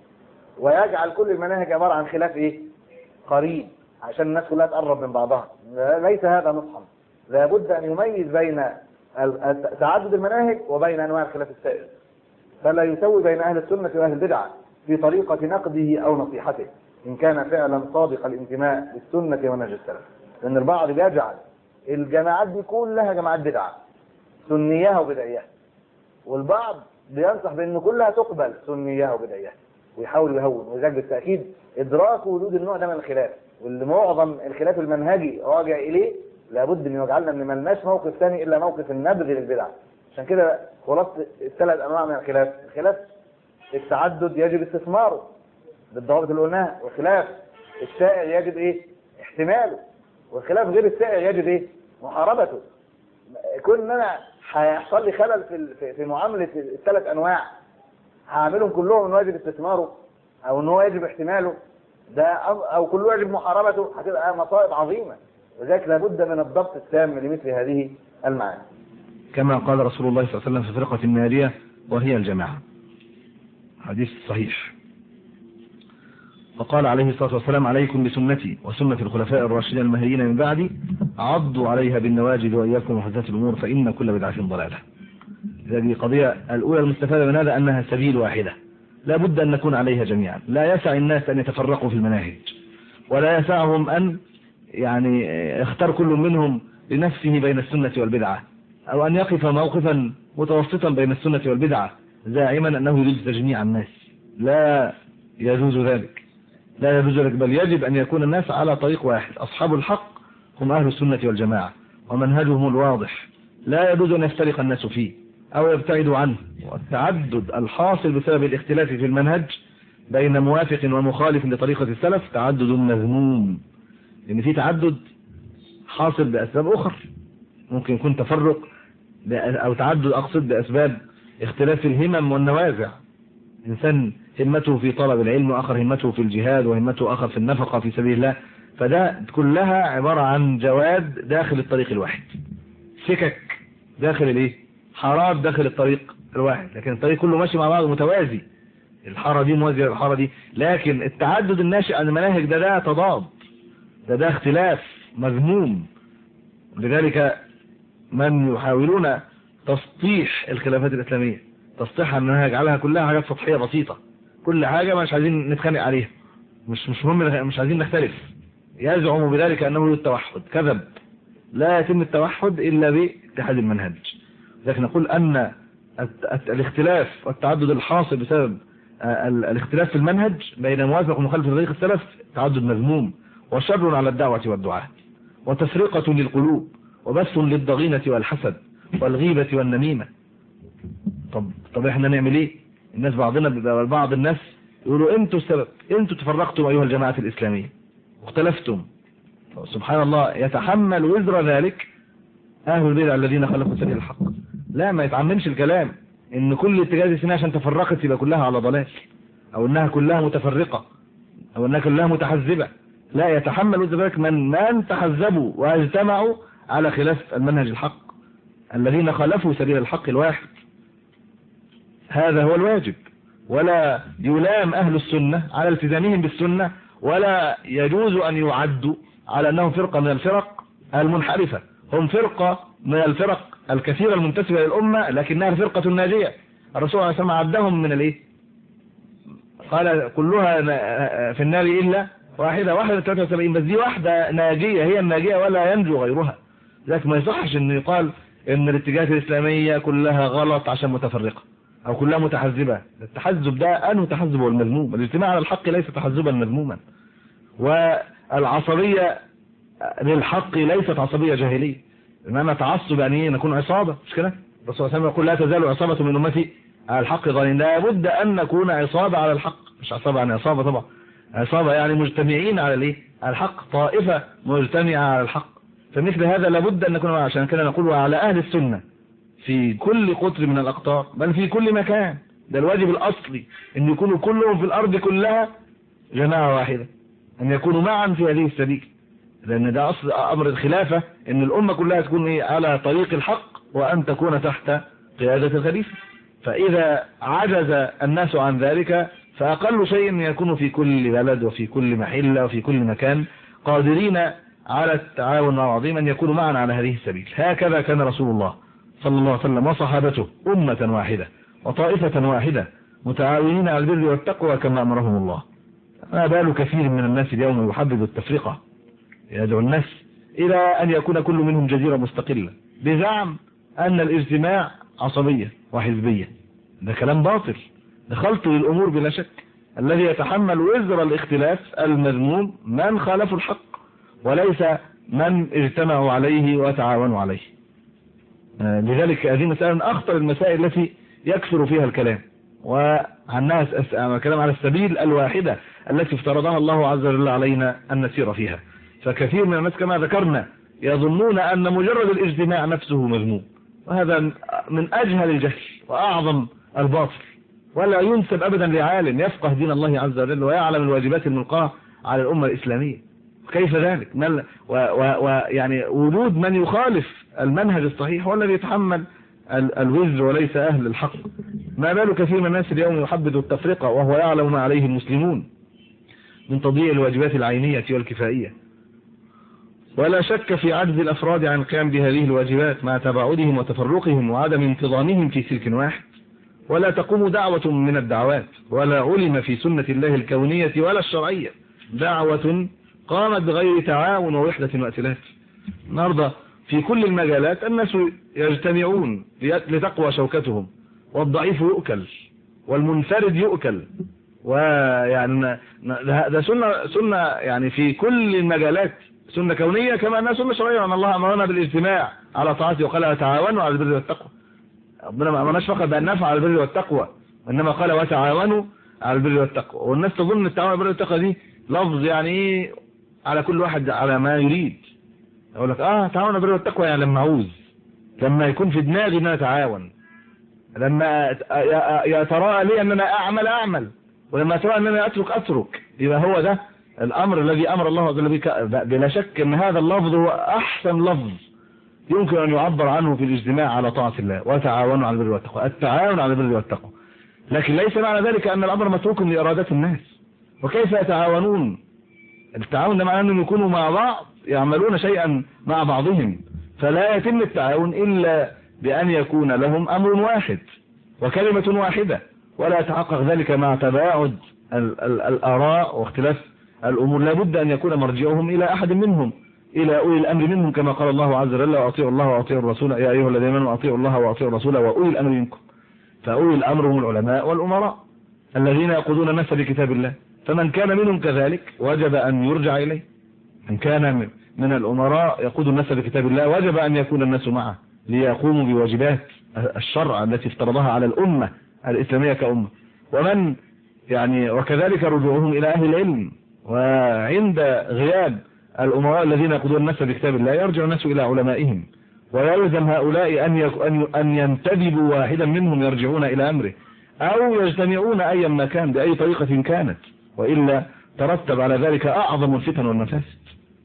S2: ويجعل كل المناهج عبارة عن خلاف إيه؟ قريب عشان الناس كلها تقرب من بعضها لا- ليس هذا نصحا لابد أن يميز بين ال- ال- تعدد المناهج وبين أنواع الخلاف السائر فلا يسوي بين أهل السنة وأهل البدعة في طريقة نقده أو نصيحته إن كان فعلا صادق الانتماء للسنة ومنهج السلف لأن البعض بيجعل الجماعات دي كلها جماعات بدعة سنيها وبدعيها والبعض بينصح بأن كلها تقبل سنيها وبدعيها ويحاول يهون ولذلك بالتأكيد إدراك وجود النوع ده من الخلاف واللي معظم الخلاف المنهجي راجع إليه لابد من يجعلنا ان ملناش موقف ثاني الا موقف النبذ للبدع عشان كده خلاصه الثلاث انواع من الخلاف الخلاف التعدد يجب استثماره بالضوابط اللي قلناها والخلاف السائر يجب ايه احتماله والخلاف غير السائر يجب ايه محاربته كون ان انا هيحصل لي خلل في ال- في- في معامله الثلاث انواع هعملهم كلهم من واجب استثماره او ان هو يجب احتماله ده أم- او كله يجب محاربته هتبقى مصائب عظيمه وذلك لابد من الضبط التام لمثل هذه المعاني
S3: كما قال رسول الله صلى الله عليه وسلم في فرقة النارية وهي الجماعة حديث صحيح وقال عليه الصلاة والسلام عليكم بسنتي وسنة الخلفاء الراشدين المهديين من بعدي عضوا عليها بالنواجذ وإياكم محدثات الأمور فإن كل بدعة ضلالة هذه القضية الأولى المستفادة من هذا أنها سبيل واحدة لا بد أن نكون عليها جميعا لا يسع الناس أن يتفرقوا في المناهج ولا يسعهم أن يعني يختار كل منهم لنفسه بين السنة والبدعة أو أن يقف موقفا متوسطا بين السنة والبدعة زاعما أنه يريد تجميع الناس لا يجوز ذلك لا يجوز ذلك بل يجب أن يكون الناس على طريق واحد أصحاب الحق هم أهل السنة والجماعة ومنهجهم الواضح لا يجوز أن يفترق الناس فيه أو يبتعدوا عنه والتعدد الحاصل بسبب الاختلاف في المنهج بين موافق ومخالف لطريقة السلف تعدد مذموم لأن في تعدد حاصل بأسباب أخرى ممكن يكون تفرق أو تعدد أقصد بأسباب اختلاف الهمم والنوازع إنسان همته في طلب العلم وآخر همته في الجهاد وهمته آخر في النفقة في سبيل الله فده كلها عبارة عن جواد داخل الطريق الواحد سكك داخل الايه حارات داخل الطريق الواحد لكن الطريق كله ماشي مع بعض متوازي الحارة دي موازية للحارة دي لكن التعدد الناشئ عن المناهج ده ده تضاد ده ده اختلاف مذموم لذلك من يحاولون تسطيح الخلافات الإسلامية تسطيحها انها يجعلها كلها حاجات سطحية بسيطة كل حاجة مش عايزين نتخانق عليها مش مش مهم مش عايزين نختلف يزعم بذلك انه التوحد كذب لا يتم التوحد الا باتحاد المنهج لكن نقول ان الاختلاف والتعدد الحاصل بسبب الاختلاف في المنهج بين موافق ومخالف طريق السلف تعدد مذموم وشر على الدعوة والدعاة وتفرقة للقلوب وبث للضغينة والحسد والغيبة والنميمة طب طب احنا نعمل ايه الناس بعضنا بعض الناس يقولوا انتوا السبب انتوا تفرقتم ايها الجماعة الاسلامية واختلفتم سبحان الله يتحمل وزر ذلك اهل البدع الذين خلقوا سبيل الحق لا ما يتعممش الكلام ان كل اتجاه السنة عشان تفرقت يبقى كلها على ضلال او انها كلها متفرقة او انها كلها متحزبة لا يتحمل وزر ذلك من من تحزبوا واجتمعوا على خلاف المنهج الحق الذين خالفوا سبيل الحق الواحد هذا هو الواجب ولا يلام أهل السنة على التزامهم بالسنة ولا يجوز أن يعدوا على أنهم فرقة من الفرق المنحرفة هم فرقة من الفرق الكثيرة المنتسبة للأمة لكنها الفرقة الناجية الرسول صلى الله عليه وسلم عدهم من الايه قال كلها في النار إلا واحدة واحدة 73 بس دي واحدة ناجية هي الناجية ولا ينجو غيرها لذلك ما يصحش ان يقال ان الاتجاهات الإسلامية كلها غلط عشان متفرقة او كلها متحزبة التحزب ده انه تحزب والمذموم الاجتماع على الحق ليس تحزبا مذموما والعصبية للحق ليست عصبية جاهلية انما تعصب يعني ايه نكون عصابة مش كده الرسول صلى الله عليه وسلم يقول لا تزال عصابة من امتي على الحق ظالمين لابد ان نكون عصابة على الحق مش عصابة يعني عصابة طبعا عصابة يعني مجتمعين على الايه على الحق طائفة مجتمعة على الحق فمثل هذا لابد ان نكون عشان كده نقول على اهل السنة في كل قطر من الأقطار بل في كل مكان ده الواجب الأصلي أن يكونوا كلهم في الأرض كلها جماعة واحدة أن يكونوا معا في هذه السبيل لأن ده أصل أمر الخلافة أن الأمة كلها تكون إيه على طريق الحق وأن تكون تحت قيادة الخليفة فإذا عجز الناس عن ذلك فأقل شيء أن يكونوا في كل بلد وفي كل محلة وفي كل مكان قادرين على التعاون مع بعضهم أن يكونوا معا على هذه السبيل هكذا كان رسول الله صلى الله عليه وسلم وصحابته أمة واحدة وطائفة واحدة متعاونين على البر والتقوى كما أمرهم الله ما بال كثير من الناس اليوم يحدد التفرقة يدعو الناس إلى أن يكون كل منهم جزيرة مستقلة بزعم أن الاجتماع عصبية وحزبية ده كلام باطل ده خلط للأمور بلا شك الذي يتحمل وزر الاختلاف المذموم من خالفوا الحق وليس من اجتمعوا عليه وتعاونوا عليه لذلك هذه مسألة من أخطر المسائل التي يكثر فيها الكلام وعنها الكلام على السبيل الواحدة التي افترضها الله عز وجل علينا أن نسير فيها فكثير من الناس كما ذكرنا يظنون أن مجرد الاجتماع نفسه مذموم وهذا من أجهل الجهل وأعظم الباطل ولا ينسب أبدا لعالم يفقه دين الله عز وجل ويعلم الواجبات الملقاة على الأمة الإسلامية كيف ذلك ويعني وجود من يخالف المنهج الصحيح هو الذي يتحمل الوزر وليس أهل الحق ما بال كثير من الناس اليوم يحبذ التفرقة وهو يعلم ما عليه المسلمون من تضييع الواجبات العينية والكفائية ولا شك في عجز الأفراد عن القيام بهذه الواجبات مع تباعدهم وتفرقهم وعدم انتظامهم في سلك واحد ولا تقوم دعوة من الدعوات ولا علم في سنة الله الكونية ولا الشرعية دعوة قامت بغير تعاون ووحدة وائتلاف النهارده في كل المجالات الناس يجتمعون لتقوى شوكتهم والضعيف يؤكل والمنفرد يؤكل ويعني ن- ن- ده ده سنة سنة يعني في كل المجالات سنة كونية كما أنها سنة شرعية أن الله أمرنا بالاجتماع على طاعته وقال وتعاونوا على البر والتقوى ربنا ما أمرناش فقط بأن نفعل على البر والتقوى وإنما قال وتعاونوا على البر والتقوى والناس تظن التعاون على البر والتقوى دي لفظ يعني إيه على كل واحد على ما يريد يقول لك اه تعاون على البر والتقوى يعني لما أعوز لما يكون في دماغي ان انا اتعاون لما أت- ي- يتراءى لي ان انا اعمل اعمل ولما يتراءى ان انا اترك اترك يبقى هو ده الامر الذي امر الله جل بك بلا شك ان هذا اللفظ هو احسن لفظ يمكن ان يعبر عنه في الاجتماع على طاعه الله وتعاونوا على البر والتقوى التعاون على البر والتقوى لكن ليس معنى ذلك ان الامر متروك لارادات الناس وكيف يتعاونون التعاون ده معناه انهم يكونوا مع بعض يعملون شيئا مع بعضهم فلا يتم التعاون الا بان يكون لهم امر واحد وكلمة واحدة ولا يتحقق ذلك مع تباعد ال- ال- الاراء واختلاف الامور لابد ان يكون مرجعهم الى احد منهم الى اولي الامر منهم كما قال الله عز وجل واطيعوا الله واطيعوا الرسول يا ايها الذين امنوا اطيعوا الله واطيعوا الرسول واولي الامر منكم فاولي الامر هم العلماء والامراء الذين يقودون الناس بكتاب الله فمن كان منهم كذلك وجب ان يرجع اليه من كان من- من الامراء يقود الناس بكتاب الله وجب ان يكون الناس معه ليقوموا بواجبات الشرع التي افترضها على الامه الاسلاميه كامه ومن يعني وكذلك رجوعهم الى اهل العلم وعند غياب الامراء الذين يقودون الناس بكتاب الله يرجع الناس الى علمائهم ويلزم هؤلاء ان يك- ان ان ينتدبوا واحدا منهم يرجعون الى امره او يجتمعون ايا ما كان باي طريقه كانت والا ترتب على ذلك اعظم الفتن والمفاسد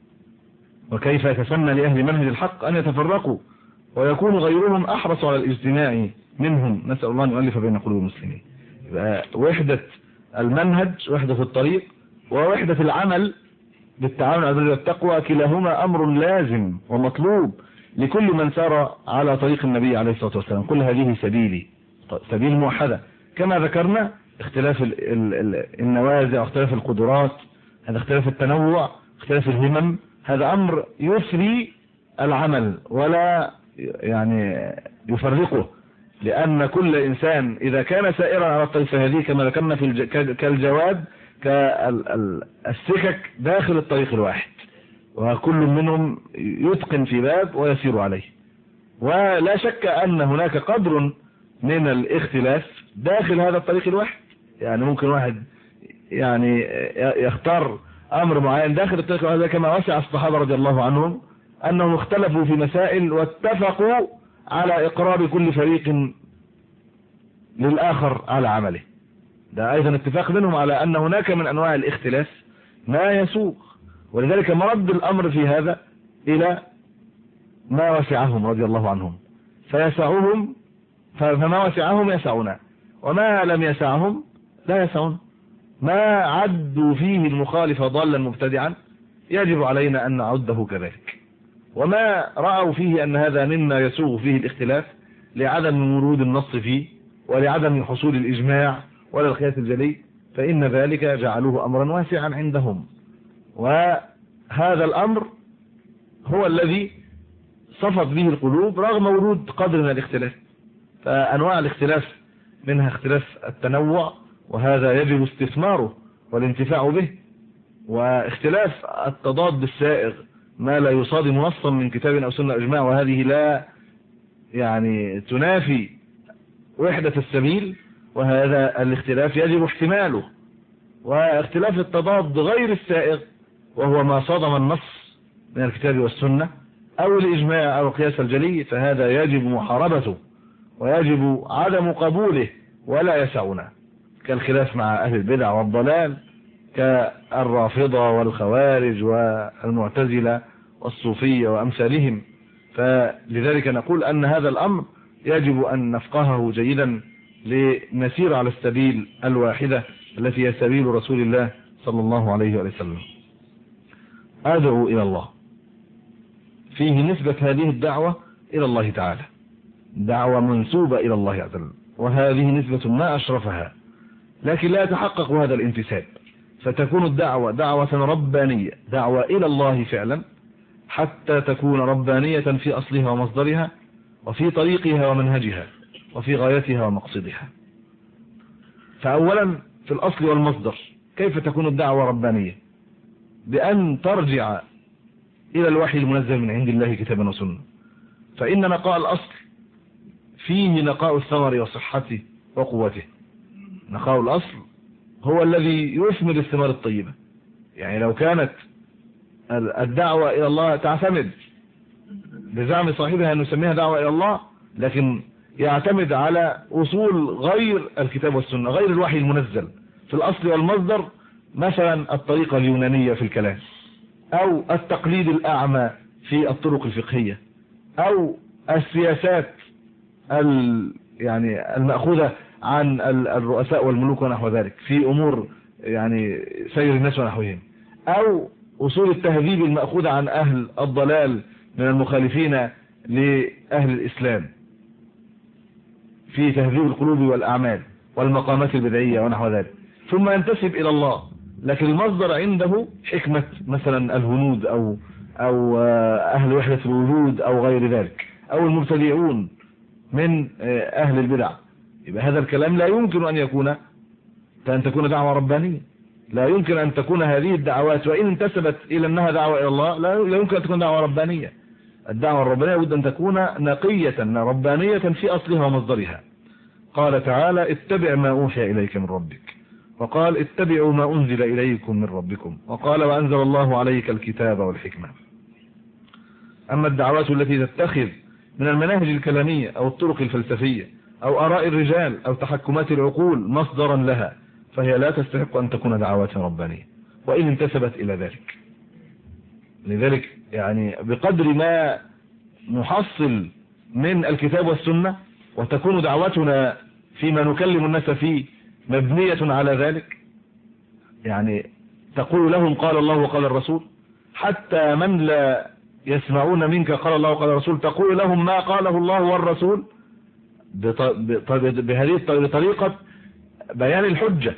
S3: وكيف يتسنى لأهل منهج الحق أن يتفرقوا ويكون غيرهم أحرص على الاجتماع منهم نسأل الله أن يؤلف بين قلوب المسلمين يبقى وحدة المنهج وحدة الطريق ووحدة العمل بالتعاون على البر والتقوى كلاهما أمر لازم ومطلوب لكل من سار على طريق النبي عليه الصلاة والسلام كل هذه سبيلي سبيل موحدة كما ذكرنا اختلاف ال ال ال النوازع واختلاف القدرات هذا اختلاف التنوع اختلاف الهمم هذا أمر يثري العمل ولا يعني يفرقه لأن كل إنسان إذا كان سائرا على الطريق فهذه كما ذكرنا في الج... ك- كالجواد كالسكك داخل الطريق الواحد وكل منهم يتقن في باب ويسير عليه ولا شك أن هناك قدر من الاختلاف داخل هذا الطريق الواحد يعني ممكن واحد يعني يختار أمر معين داخل الطريق الواحد كما وسع الصحابة رضي الله عنهم أنهم اختلفوا في مسائل واتفقوا على إقرار كل فريق للآخر على عمله ده أيضا اتفاق منهم على أن هناك من أنواع الاختلاف ما يسوق ولذلك مرد الأمر في هذا إلى ما وسعهم رضي الله عنهم فيسعهم فما وسعهم يسعنا وما لم يسعهم لا يسعون ما عدوا فيه المخالف ضالا مبتدعا يجب علينا أن نعده كذلك وما رأوا فيه أن هذا مما يسوغ فيه الاختلاف لعدم ورود النص فيه ولعدم حصول الإجماع ولا القياس الجلي فإن ذلك جعلوه أمرا واسعا عندهم وهذا الأمر هو الذي صفت به القلوب رغم ورود قدر من الاختلاف فأنواع الاختلاف منها اختلاف التنوع وهذا يجب استثماره والانتفاع به واختلاف التضاد السائغ ما لا يصادم نصا من كتاب أو سنة إجماع وهذه لا يعني تنافي وحدة السبيل وهذا الاختلاف يجب احتماله واختلاف التضاد غير السائغ وهو ما صادم النص من الكتاب والسنة أو الإجماع أو القياس الجلي فهذا يجب محاربته ويجب عدم قبوله ولا يسعنا كالخلاف مع أهل البدع والضلال كالرافضة والخوارج والمعتزلة والصوفية وأمثالهم فلذلك نقول أن هذا الأمر يجب أن نفقهه جيدا لنسير على السبيل الواحدة التي هي سبيل رسول الله صلى الله عليه وسلم أدعو إلى الله فيه نسبة هذه الدعوة إلى الله تعالى دعوة منسوبة إلى الله عز وجل وهذه نسبة ما أشرفها لكن لا يتحقق هذا الانتساب فتكون الدعوة دعوة ربانية دعوة إلى الله فعلا حتى تكون ربانية في أصلها ومصدرها وفي طريقها ومنهجها وفي غايتها ومقصدها فأولا في الأصل والمصدر كيف تكون الدعوة ربانية بأن ترجع إلى الوحي المنزل من عند الله كتابا وسنة فإن نقاء الأصل فيه نقاء الثمر وصحته وقوته نقاء الأصل هو الذي يثمر الثمار الطيبة يعني لو كانت الدعوة إلى الله تعتمد بزعم صاحبها أن نسميها دعوة إلى الله لكن يعتمد على أصول غير الكتاب والسنة غير الوحي المنزل في الأصل والمصدر مثلا الطريقة اليونانية في الكلام أو التقليد الأعمى في الطرق الفقهية أو السياسات يعني المأخوذة عن الرؤساء والملوك ونحو ذلك في أمور يعني سير الناس ونحوهم أو أصول التهذيب المأخوذة عن أهل الضلال من المخالفين لأهل الإسلام في تهذيب القلوب والأعمال والمقامات البدعية ونحو ذلك ثم ينتسب إلى الله لكن المصدر عنده حكمة مثلا الهنود أو أو أهل وحدة الوجود أو غير ذلك أو المبتدعون من أهل البدع يبقى هذا الكلام لا يمكن أن يكون أن تكون دعوة ربانية لا يمكن أن تكون هذه الدعوات وإن انتسبت إلى أنها دعوة إلى الله لا يمكن أن تكون دعوة ربانية الدعوة الربانية بد أن تكون نقية ربانية في أصلها ومصدرها قال تعالى اتبع ما أوحي إليك من ربك وقال اتبعوا ما أنزل إليكم من ربكم وقال وأنزل الله عليك الكتاب والحكمة أما الدعوات التي تتخذ من المناهج الكلامية أو الطرق الفلسفية أو آراء الرجال أو تحكمات العقول مصدرا لها فهي لا تستحق أن تكون دعوات ربانية وإن انتسبت إلى ذلك لذلك يعني بقدر ما نحصل من الكتاب والسنة وتكون دعوتنا فيما نكلم الناس فيه مبنية على ذلك يعني تقول لهم قال الله وقال الرسول حتى من لا يسمعون منك قال الله وقال الرسول تقول لهم ما قاله الله والرسول بهذه بطريقة بيان الحجة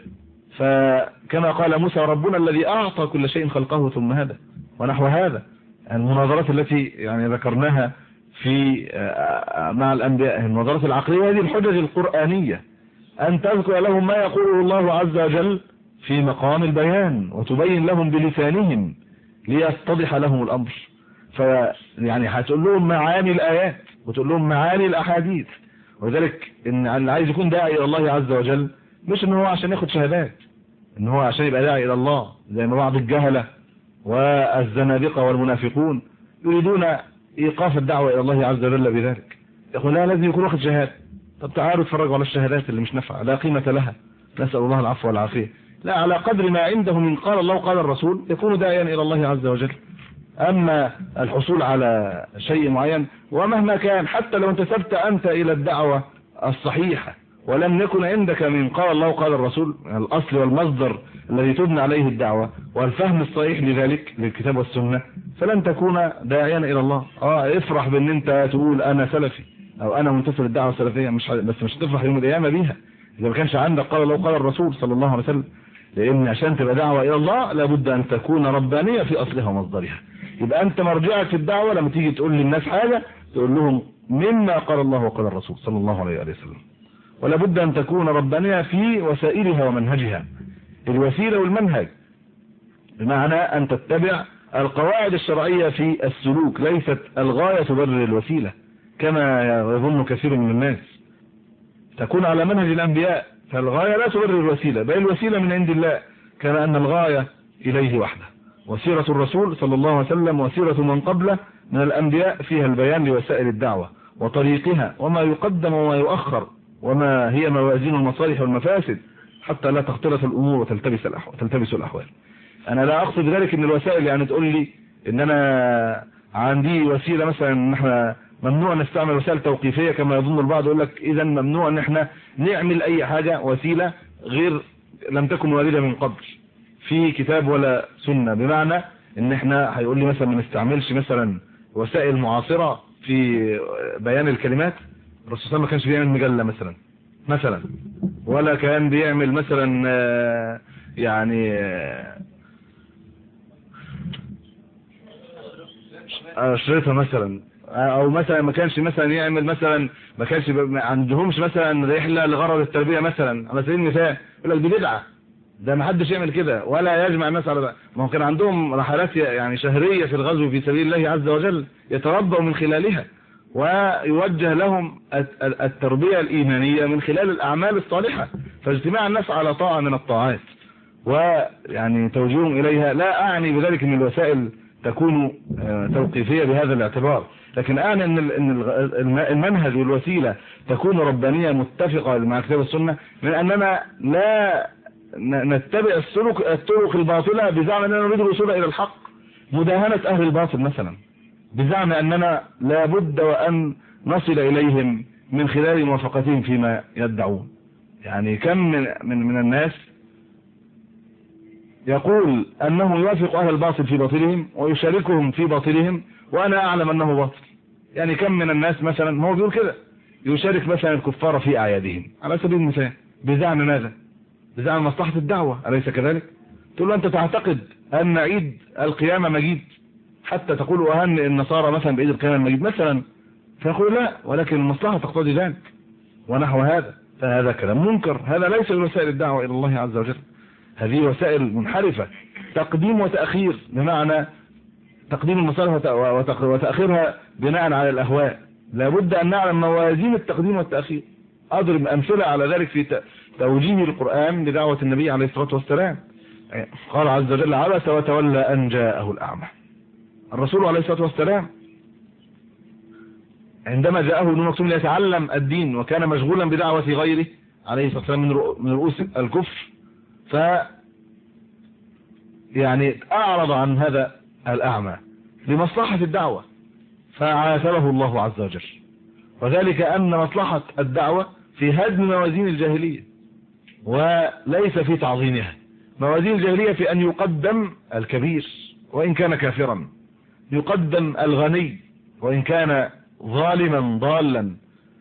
S3: فكما قال موسى ربنا الذي أعطى كل شيء خلقه ثم هذا ونحو هذا المناظرات التي يعني ذكرناها في مع الأنبياء المناظرات العقلية هذه الحجج القرآنية أن تذكر لهم ما يقوله الله عز وجل في مقام البيان وتبين لهم بلسانهم ليتضح لهم الأمر فيعني هتقول لهم معاني الآيات وتقول لهم معاني الأحاديث ولذلك إن اللي عايز يكون داعي إلى الله عز وجل مش إن هو عشان ياخد شهادات إن هو عشان يبقى داعي إلى الله زي ما بعض الجهلة والزنادقة والمنافقون يريدون إيقاف الدعوة إلى الله عز وجل بذلك يقول لا لازم يكون واخد شهادة طب تعالوا اتفرجوا على الشهادات اللي مش نافعه لا قيمة لها نسأل الله العفو والعافية لا على قدر ما عنده من قال الله وقال الرسول يكون داعيا إلى الله عز وجل أما الحصول على شيء معين ومهما كان حتى لو انتسبت أنت إلى الدعوة الصحيحة ولم يكن عندك من قال الله وقال الرسول الأصل والمصدر الذي تبنى عليه الدعوة والفهم الصحيح لذلك للكتاب والسنة فلن تكون داعيا إلى الله آه افرح بأن أنت تقول أنا سلفي أو أنا منتصر الدعوة السلفية مش بس مش تفرح يوم القيامة بيها إذا ما كانش عندك قال الله وقال الرسول صلى الله عليه وسلم لأن عشان تبقى دعوة إلى الله لابد أن تكون ربانية في أصلها ومصدرها يبقى أنت مرجعك في الدعوة لما تيجي تقول للناس حاجة تقول لهم مما قال الله وقال الرسول صلى الله عليه وسلم ولا بد أن تكون ربانية في وسائلها ومنهجها الوسيلة والمنهج بمعنى أن تتبع القواعد الشرعية في السلوك ليست الغاية تبرر الوسيلة كما يظن كثير من الناس تكون على منهج الأنبياء فالغاية لا تبرر الوسيلة بل الوسيلة من عند الله كما أن الغاية إليه وحده وسيرة الرسول صلى الله عليه وسلم وسيرة من قبله من الأنبياء فيها البيان لوسائل الدعوة وطريقها وما يقدم وما يؤخر وما هي موازين المصالح والمفاسد حتى لا تختلط الأمور وتلتبس الأحوال, تلتبس الأحوال أنا لا أقصد ذلك أن الوسائل يعني تقول لي أن أنا عندي وسيلة مثلا أن احنا ممنوع نستعمل وسائل توقيفية كما يظن البعض يقول لك إذا ممنوع أن احنا نعمل أي حاجة وسيلة غير لم تكن واردة من قبل في كتاب ولا سنة بمعنى ان احنا هيقول لي مثلا ما نستعملش مثلا وسائل معاصرة في بيان الكلمات الرسول صلى الله عليه وسلم ما كانش بيعمل مجلة مثلا مثلا ولا كان بيعمل مثلا يعني اشرطة مثلا او مثلا ما كانش مثلا يعمل مثلا ما كانش ما عندهمش مثلا رحلة لغرض التربية مثلا على سبيل المثال يقول لك دي بدعة ده ما حدش يعمل كده ولا يجمع الناس على ده ما هو كان عندهم رحلات يعني شهرية في الغزو في سبيل الله عز وجل يتربوا من خلالها ويوجه لهم التربية الإيمانية من خلال الأعمال الصالحة فاجتماع الناس على طاعة من الطاعات ويعني توجيههم إليها لا أعني بذلك أن الوسائل تكون توقيفية بهذا الاعتبار لكن أعني أن المنهج والوسيلة تكون ربانية متفقة مع كتاب السنة من أننا لا نتبع السلوك الطرق الباطلة بزعم أننا نريد الوصول إلى الحق مداهنة أهل الباطل مثلا بزعم أننا لابد وأن نصل إليهم من خلال موافقتهم فيما يدعون يعني كم من, من, من الناس يقول أنه يوافق أهل الباطل في باطلهم ويشاركهم في باطلهم وأنا أعلم أنه باطل يعني كم من الناس مثلا هو بيقول كده يشارك مثلا الكفار في أعيادهم على سبيل المثال بزعم ماذا بزعم مصلحة الدعوة أليس كذلك تقول له أنت تعتقد أن عيد القيامة مجيد حتى تقول وهن النصارى مثلا بعيد القيامة المجيد مثلا فيقول لا ولكن المصلحة تقتضي ذلك ونحو هذا فهذا كلام منكر هذا ليس من وسائل الدعوة إلى الله عز وجل هذه وسائل منحرفة تقديم وتأخير بمعنى تقديم المصالح وتأخيرها بناء على الأهواء لابد أن نعلم موازين التقديم والتأخير أضرب أمثلة على ذلك في توجيه القرآن لدعوة النبي عليه الصلاة والسلام قال عز وجل عبس وتولى أن جاءه الأعمى الرسول عليه الصلاة والسلام عندما جاءه ابن مكتوم ليتعلم الدين وكان مشغولا بدعوة غيره عليه الصلاة والسلام من رؤوس الكفر ف يعني أعرض عن هذا الأعمى لمصلحة الدعوة فعاتبه الله عز وجل وذلك أن مصلحة الدعوة في هدم موازين الجاهلية وليس في تعظيمها موازين الجاهلية في أن يقدم الكبير وإن كان كافرا يقدم الغني وإن كان ظالما ضالا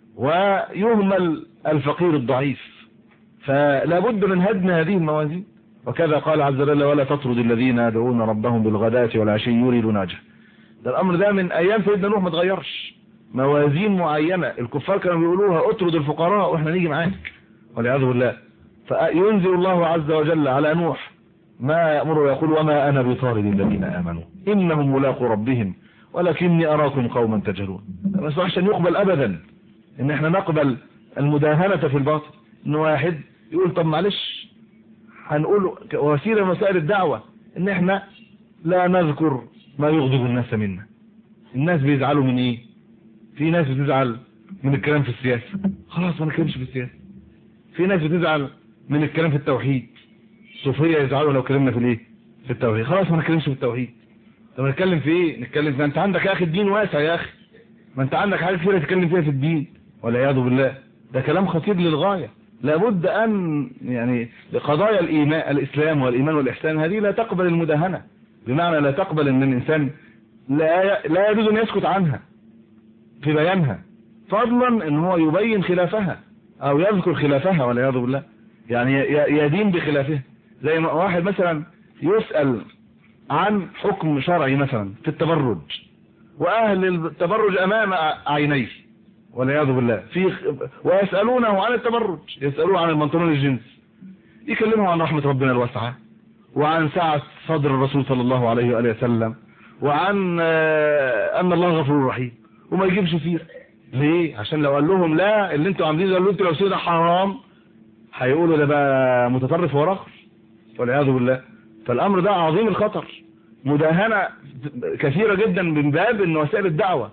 S3: ويهمل الفقير الضعيف فلا بد من هدم هذه الموازين وكذا قال عز وجل ولا تطرد الذين يدعون ربهم بالغداة والعشي يريدون وجهه ده الامر ده من ايام سيدنا نوح ما اتغيرش موازين معينة الكفار كانوا بيقولوها اطرد الفقراء واحنا نيجي معاك والعياذ بالله فينزل الله عز وجل على نوح ما يأمر ويقول وما أنا بطارد الذين آمنوا إنهم ملاقوا ربهم ولكني أراكم قوما تجهلون ما يصبحش أن يقبل أبدا إن احنا نقبل المداهنة في الباطل إن واحد يقول طب معلش هنقول وسيلة من وسائل الدعوة إن احنا لا نذكر ما يغضب الناس منا الناس بيزعلوا من ايه في ناس بتزعل من الكلام في السياسة خلاص ما نتكلمش في السياسة في ناس بتزعل من الكلام في التوحيد الصوفيه يزعلوا لو كلمنا في الايه في التوحيد خلاص ما نتكلمش في التوحيد طب نتكلم في ايه نتكلم في انت عندك يا اخي الدين واسع يا اخي ما انت عندك حاجات كثيره تتكلم فيها في الدين والعياذ بالله ده كلام خطير للغايه لابد ان يعني لقضايا الايمان الاسلام والايمان والاحسان هذه لا تقبل المداهنه بمعنى لا تقبل ان الانسان لا لا يجوز ان يسكت عنها في بيانها فضلا ان هو يبين خلافها او يذكر خلافها والعياذ بالله يعني يدين بخلافها زي ما واحد مثلا يسأل عن حكم شرعي مثلا في التبرج واهل التبرج امام عينيه والعياذ بالله في ويسألونه عن التبرج يسألوه عن المنطلون الجنس يكلمه عن رحمة ربنا الواسعة وعن سعة صدر الرسول صلى الله عليه وآله وسلم وعن أن الله غفور رحيم وما يجيبش فيه ليه عشان لو قال لهم لا اللي انتوا عاملين قالوا انتوا لو سيدة حرام هيقولوا ده بقى متطرف ورخص والعياذ بالله فالامر ده عظيم الخطر مداهنة كثيرة جدا من باب ان وسائل الدعوة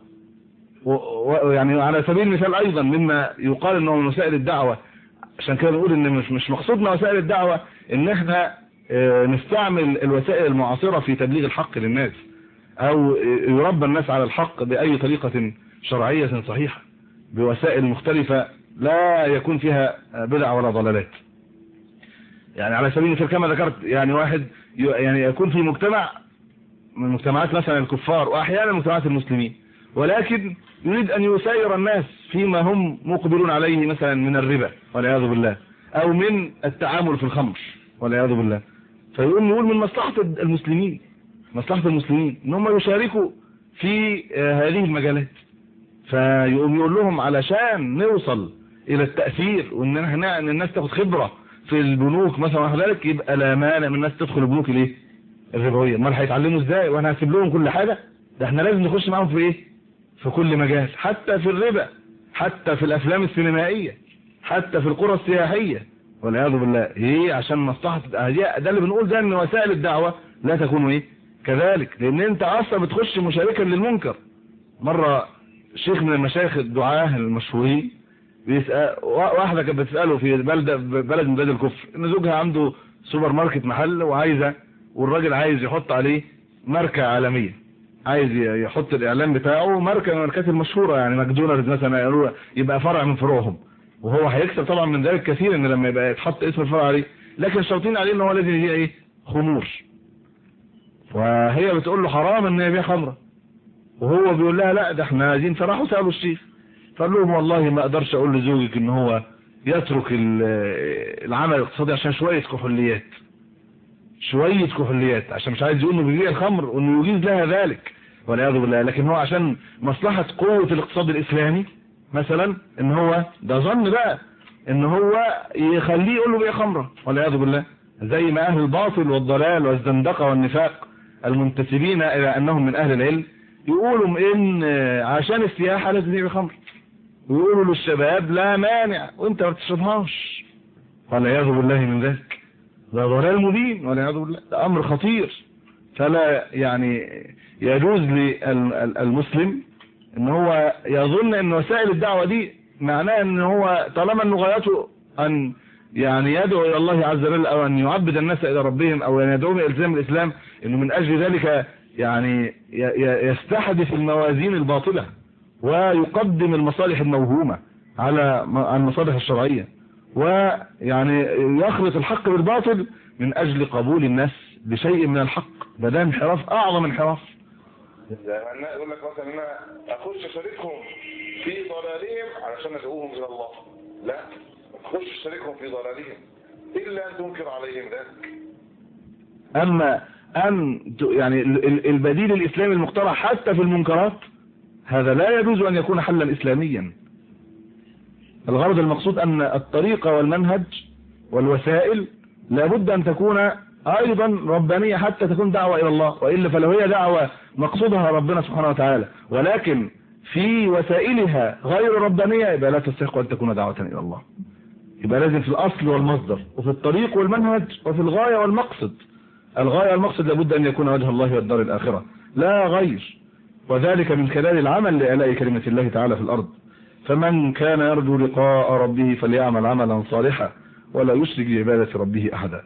S3: ويعني على سبيل المثال ايضا مما يقال انه من وسائل الدعوة عشان كده نقول ان مش مش مقصودنا وسائل الدعوة ان احنا نستعمل الوسائل المعاصرة في تبليغ الحق للناس او يربى الناس على الحق باي طريقة شرعية صحيحة بوسائل مختلفة لا يكون فيها بدع ولا ضلالات يعني على سبيل المثال كما ذكرت يعني واحد يعني يكون في مجتمع من مجتمعات مثلا الكفار واحيانا مجتمعات المسلمين ولكن يريد ان يساير الناس فيما هم مقبلون عليه مثلا من الربا والعياذ بالله او من التعامل في الخمر والعياذ بالله فيقول نقول من مصلحة المسلمين مصلحة المسلمين ان هم يشاركوا في هذه المجالات فيقوم يقول لهم علشان نوصل الى التأثير وان احنا ان الناس تاخد خبرة في البنوك مثلا وحد ذلك يبقى لا مانع من الناس تدخل البنوك الايه الربويه امال هيتعلموا ازاي وانا هسيب لهم كل حاجه ده احنا لازم نخش معاهم في ايه في كل مجال حتى في الربا حتى في الافلام السينمائيه حتى في القرى السياحيه والعياذ بالله ايه عشان مصلحه ده اللي بنقول ده ان وسائل الدعوه لا تكون ايه كذلك لان انت اصلا بتخش مشاركا للمنكر مره شيخ من المشايخ الدعاه المشهورين بيسأل واحده كانت بتساله في بلده بلد من بلاد الكفر ان زوجها عنده سوبر ماركت محل وعايزه والراجل عايز يحط عليه ماركه عالميه عايز يحط الاعلان بتاعه ماركه من الماركات المشهوره يعني ماكدونالدز مثلا يبقى فرع من فروعهم وهو هيكسب طبعا من ذلك كثير ان لما يبقى يتحط اسم الفرع عليه لكن شرطين عليه ان هو لازم يبيع ايه خمور وهي بتقول له حرام ان يبيع خمره وهو بيقول لها لا ده احنا عايزين فراحوا سالوا الشيخ فقال لهم والله ما اقدرش اقول لزوجك ان هو يترك العمل الاقتصادي عشان شويه كحوليات شويه كحوليات عشان مش عايز يقول انه بيبيع الخمر وانه يجيز لها ذلك والعياذ بالله لكن هو عشان مصلحه قوه الاقتصاد الاسلامي مثلا ان هو ده ظن بقى ان هو يخليه يقول له بيع خمره والعياذ بالله زي ما اهل الباطل والضلال والزندقه والنفاق المنتسبين الى انهم من اهل العلم يقولوا ان عشان السياحه لازم يبيع خمر ويقولوا للشباب لا مانع وانت ما بتشربهاش والعياذ بالله من ذلك ده ضلال مبين والعياذ بالله ده امر خطير فلا يعني يجوز للمسلم ان هو يظن ان وسائل الدعوه دي معناه ان هو طالما انه غايته ان يعني يدعو الى الله عز وجل او ان يعبد الناس الى ربهم او ان يدعوهم الى التزام الاسلام انه من اجل ذلك يعني يستحدث الموازين الباطله ويقدم المصالح الموهومه على المصالح الشرعيه ويعني يخلط الحق بالباطل من اجل قبول الناس بشيء من الحق ده انحراف اعظم انحراف
S1: يعني يقول لك مثلا انا اخش اشاركهم في ضلالهم علشان ادعوهم الى الله لا اخش اشاركهم في ضلالهم الا ان تنكر عليهم ذلك
S3: اما ان يعني البديل الاسلامي المقترح حتى في المنكرات هذا لا يجوز ان يكون حلا اسلاميا الغرض المقصود ان الطريقة والمنهج والوسائل لابد ان تكون ايضا ربانية حتى تكون دعوة الى الله وإلا فلو هي دعوة مقصودها ربنا سبحانه وتعالى ولكن في وسائلها غير ربانية يبقى لا تستحق ان تكون دعوة الى الله يبقى لازم في الاصل والمصدر وفي الطريق والمنهج وفي الغاية والمقصد الغاية والمقصد لابد ان يكون وجه الله والدار الاخرة لا غير وذلك من خلال العمل لإعلاء كلمة الله تعالى في الارض فمن كان يرجو لقاء ربه فليعمل عملا صالحا ولا يشرك بعبادة ربه احدا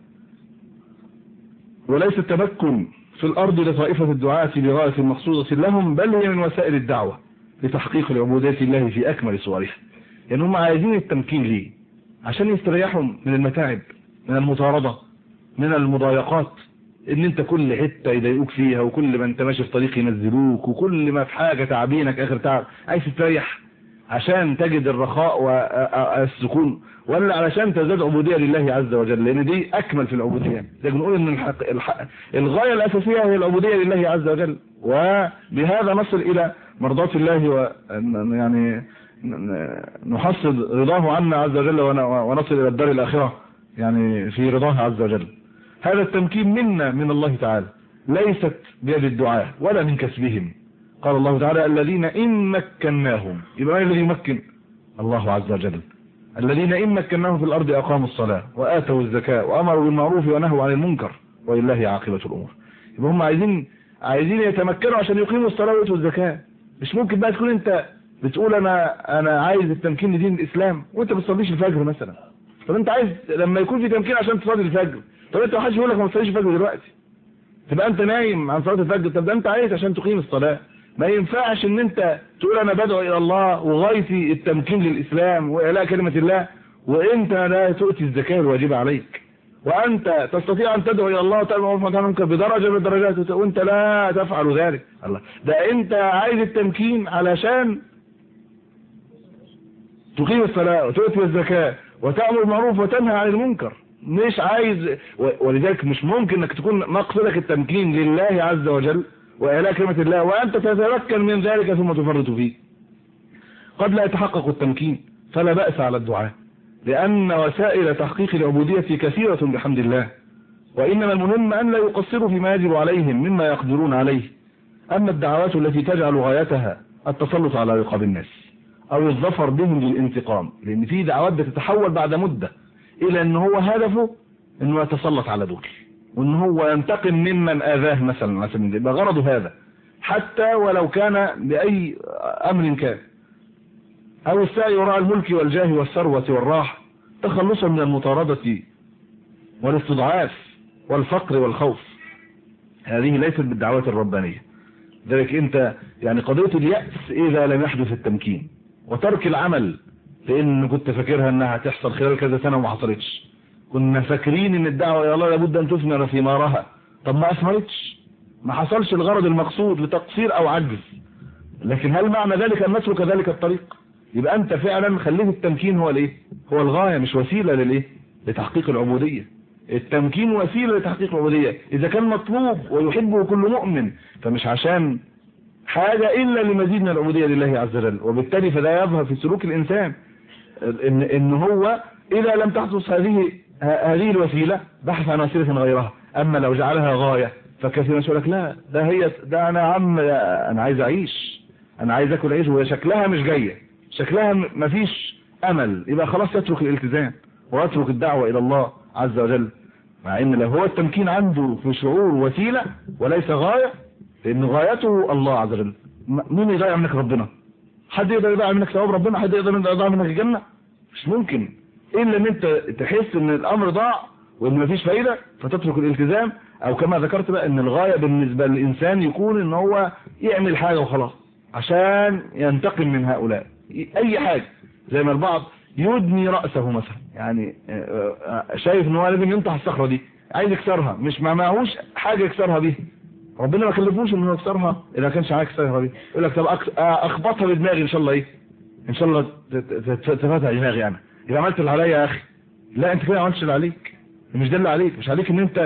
S3: وليس التمكن في الأرض لطائفة الدعاة بغاية مقصودة لهم بل هي من وسائل الدعوة لتحقيق العبودية الله في أكمل صورها يعني هم عايزين التمكين ليه عشان يستريحوا من المتاعب من المطاردة من المضايقات ان انت كل حتة يضايقوك فيها وكل ما انت ماشي في طريق ينزلوك وكل ما في حاجة تعبينك اخر تعب عايز تستريح عشان تجد الرخاء والسكون ولا علشان تزداد عبودية لله عز وجل لان دي اكمل في العبودية ده بنقول ان الحق الحق الغاية الاساسية هي العبودية لله عز وجل وبهذا نصل الى مرضات الله و يعني نحصل رضاه عنا عز وجل ونصل الى الدار الاخرة يعني في رضاه عز وجل هذا التمكين منا من الله تعالى ليست بيد الدعاء ولا من كسبهم قال الله تعالى الذين إن مكناهم يبقى من الذي يمكن الله عز وجل الذين إن مكناهم في الأرض أقاموا الصلاة وآتوا الزكاة وأمروا بالمعروف ونهوا عن المنكر ولله عاقبة الأمور يبقى هم عايزين عايزين يتمكنوا عشان يقيموا الصلاة ويؤتوا الزكاة مش ممكن بقى تكون انت بتقول انا انا عايز التمكين لدين الاسلام وانت ما بتصليش الفجر مثلا طب انت عايز لما يكون في تمكين عشان تصلي الفجر طب انت ما حدش يقول لك ما تصليش الفجر دلوقتي تبقى انت نايم عن صلاه الفجر طب ده انت عايز عشان تقيم الصلاه ما ينفعش ان انت تقول انا بدعو الى الله وغايتي التمكين للاسلام واعلاء كلمه الله وانت لا تؤتي الزكاه الواجبه عليك وانت تستطيع ان تدعو الى الله وتامر بالمعروف وتنهى عن المنكر بدرجه من الدرجات وانت لا تفعل ذلك الله ده انت عايز التمكين علشان تقيم الصلاه وتؤتي الزكاه وتامر بالمعروف وتنهى عن المنكر مش عايز ولذلك مش ممكن انك تكون مقصدك التمكين لله عز وجل وإعلاء كلمة الله وأنت تتمكن من ذلك ثم تفرط فيه قد لا يتحقق التمكين فلا بأس على الدعاء لأن وسائل تحقيق العبودية كثيرة بحمد الله وإنما المهم أن لا يقصروا فيما يجب عليهم مما يقدرون عليه أما الدعوات التي تجعل غايتها التسلط على رقاب الناس أو الظفر بهم للانتقام لأن في دعوات بتتحول بعد مدة إلى أن هو هدفه أنه يتسلط على دول وأن هو ينتقم ممن آذاه مثلا على سبيل المثال يبقى غرضه هذا حتى ولو كان بأي أمر كان أو السعي وراء الملك والجاه والثروة والراحة تخلصا من المطاردة والاستضعاف والفقر والخوف هذه ليست بالدعوات الربانية ذلك انت يعني قضية اليأس اذا لم يحدث التمكين وترك العمل لان كنت فاكرها انها تحصل خلال كذا سنة وما حصلتش كنا فاكرين ان الدعوة يا الله لابد ان تثمر ثمارها طب ما اثمرتش ما حصلش الغرض المقصود لتقصير او عجز لكن هل معنى ذلك ان نترك ذلك الطريق يبقى انت فعلا خليت التمكين هو الايه هو الغاية مش وسيلة للايه لتحقيق العبودية التمكين وسيلة لتحقيق العبودية إذا كان مطلوب ويحبه كل مؤمن فمش عشان حاجة إلا لمزيد من العبودية لله عز وجل وبالتالي فده يظهر في سلوك الإنسان إن, إن هو إذا لم تحدث هذه هذه الوسيلة بحث عن وسيلة غيرها أما لو جعلها غاية فكثير يقول لك لا ده هي ده أنا عم أنا عايز أعيش أنا عايز أكل عيش وهي شكلها مش جاية شكلها مفيش أمل يبقى خلاص يترك الالتزام ويترك الدعوة إلى الله عز وجل مع ان لو هو التمكين عنده في شعور وسيلة وليس غاية لان غايته الله عز وجل مين يضيع منك ربنا حد يقدر يضيع منك ثواب ربنا حد يقدر يضيع منك الجنة مش ممكن الا ان انت تحس ان الامر ضاع وان مفيش فايدة فتترك الالتزام او كما ذكرت بقى ان الغاية بالنسبة للانسان يكون ان هو يعمل حاجة وخلاص عشان ينتقم من هؤلاء اي حاجة زي ما البعض يدني رأسه مثلا يعني شايف ان هو لازم ينطح الصخرة دي عايز يكسرها مش ما معهوش حاجة يكسرها بيها ربنا ما كلفوش انه يكسرها اذا كانش عايز يكسرها بيها يقول لك طب اخبطها بدماغي ان شاء الله ايه ان شاء الله تفتح دماغي انا اذا عملت اللي عليا يا اخي لا انت كده ما عملتش اللي عليك مش ده اللي عليك مش عليك ان انت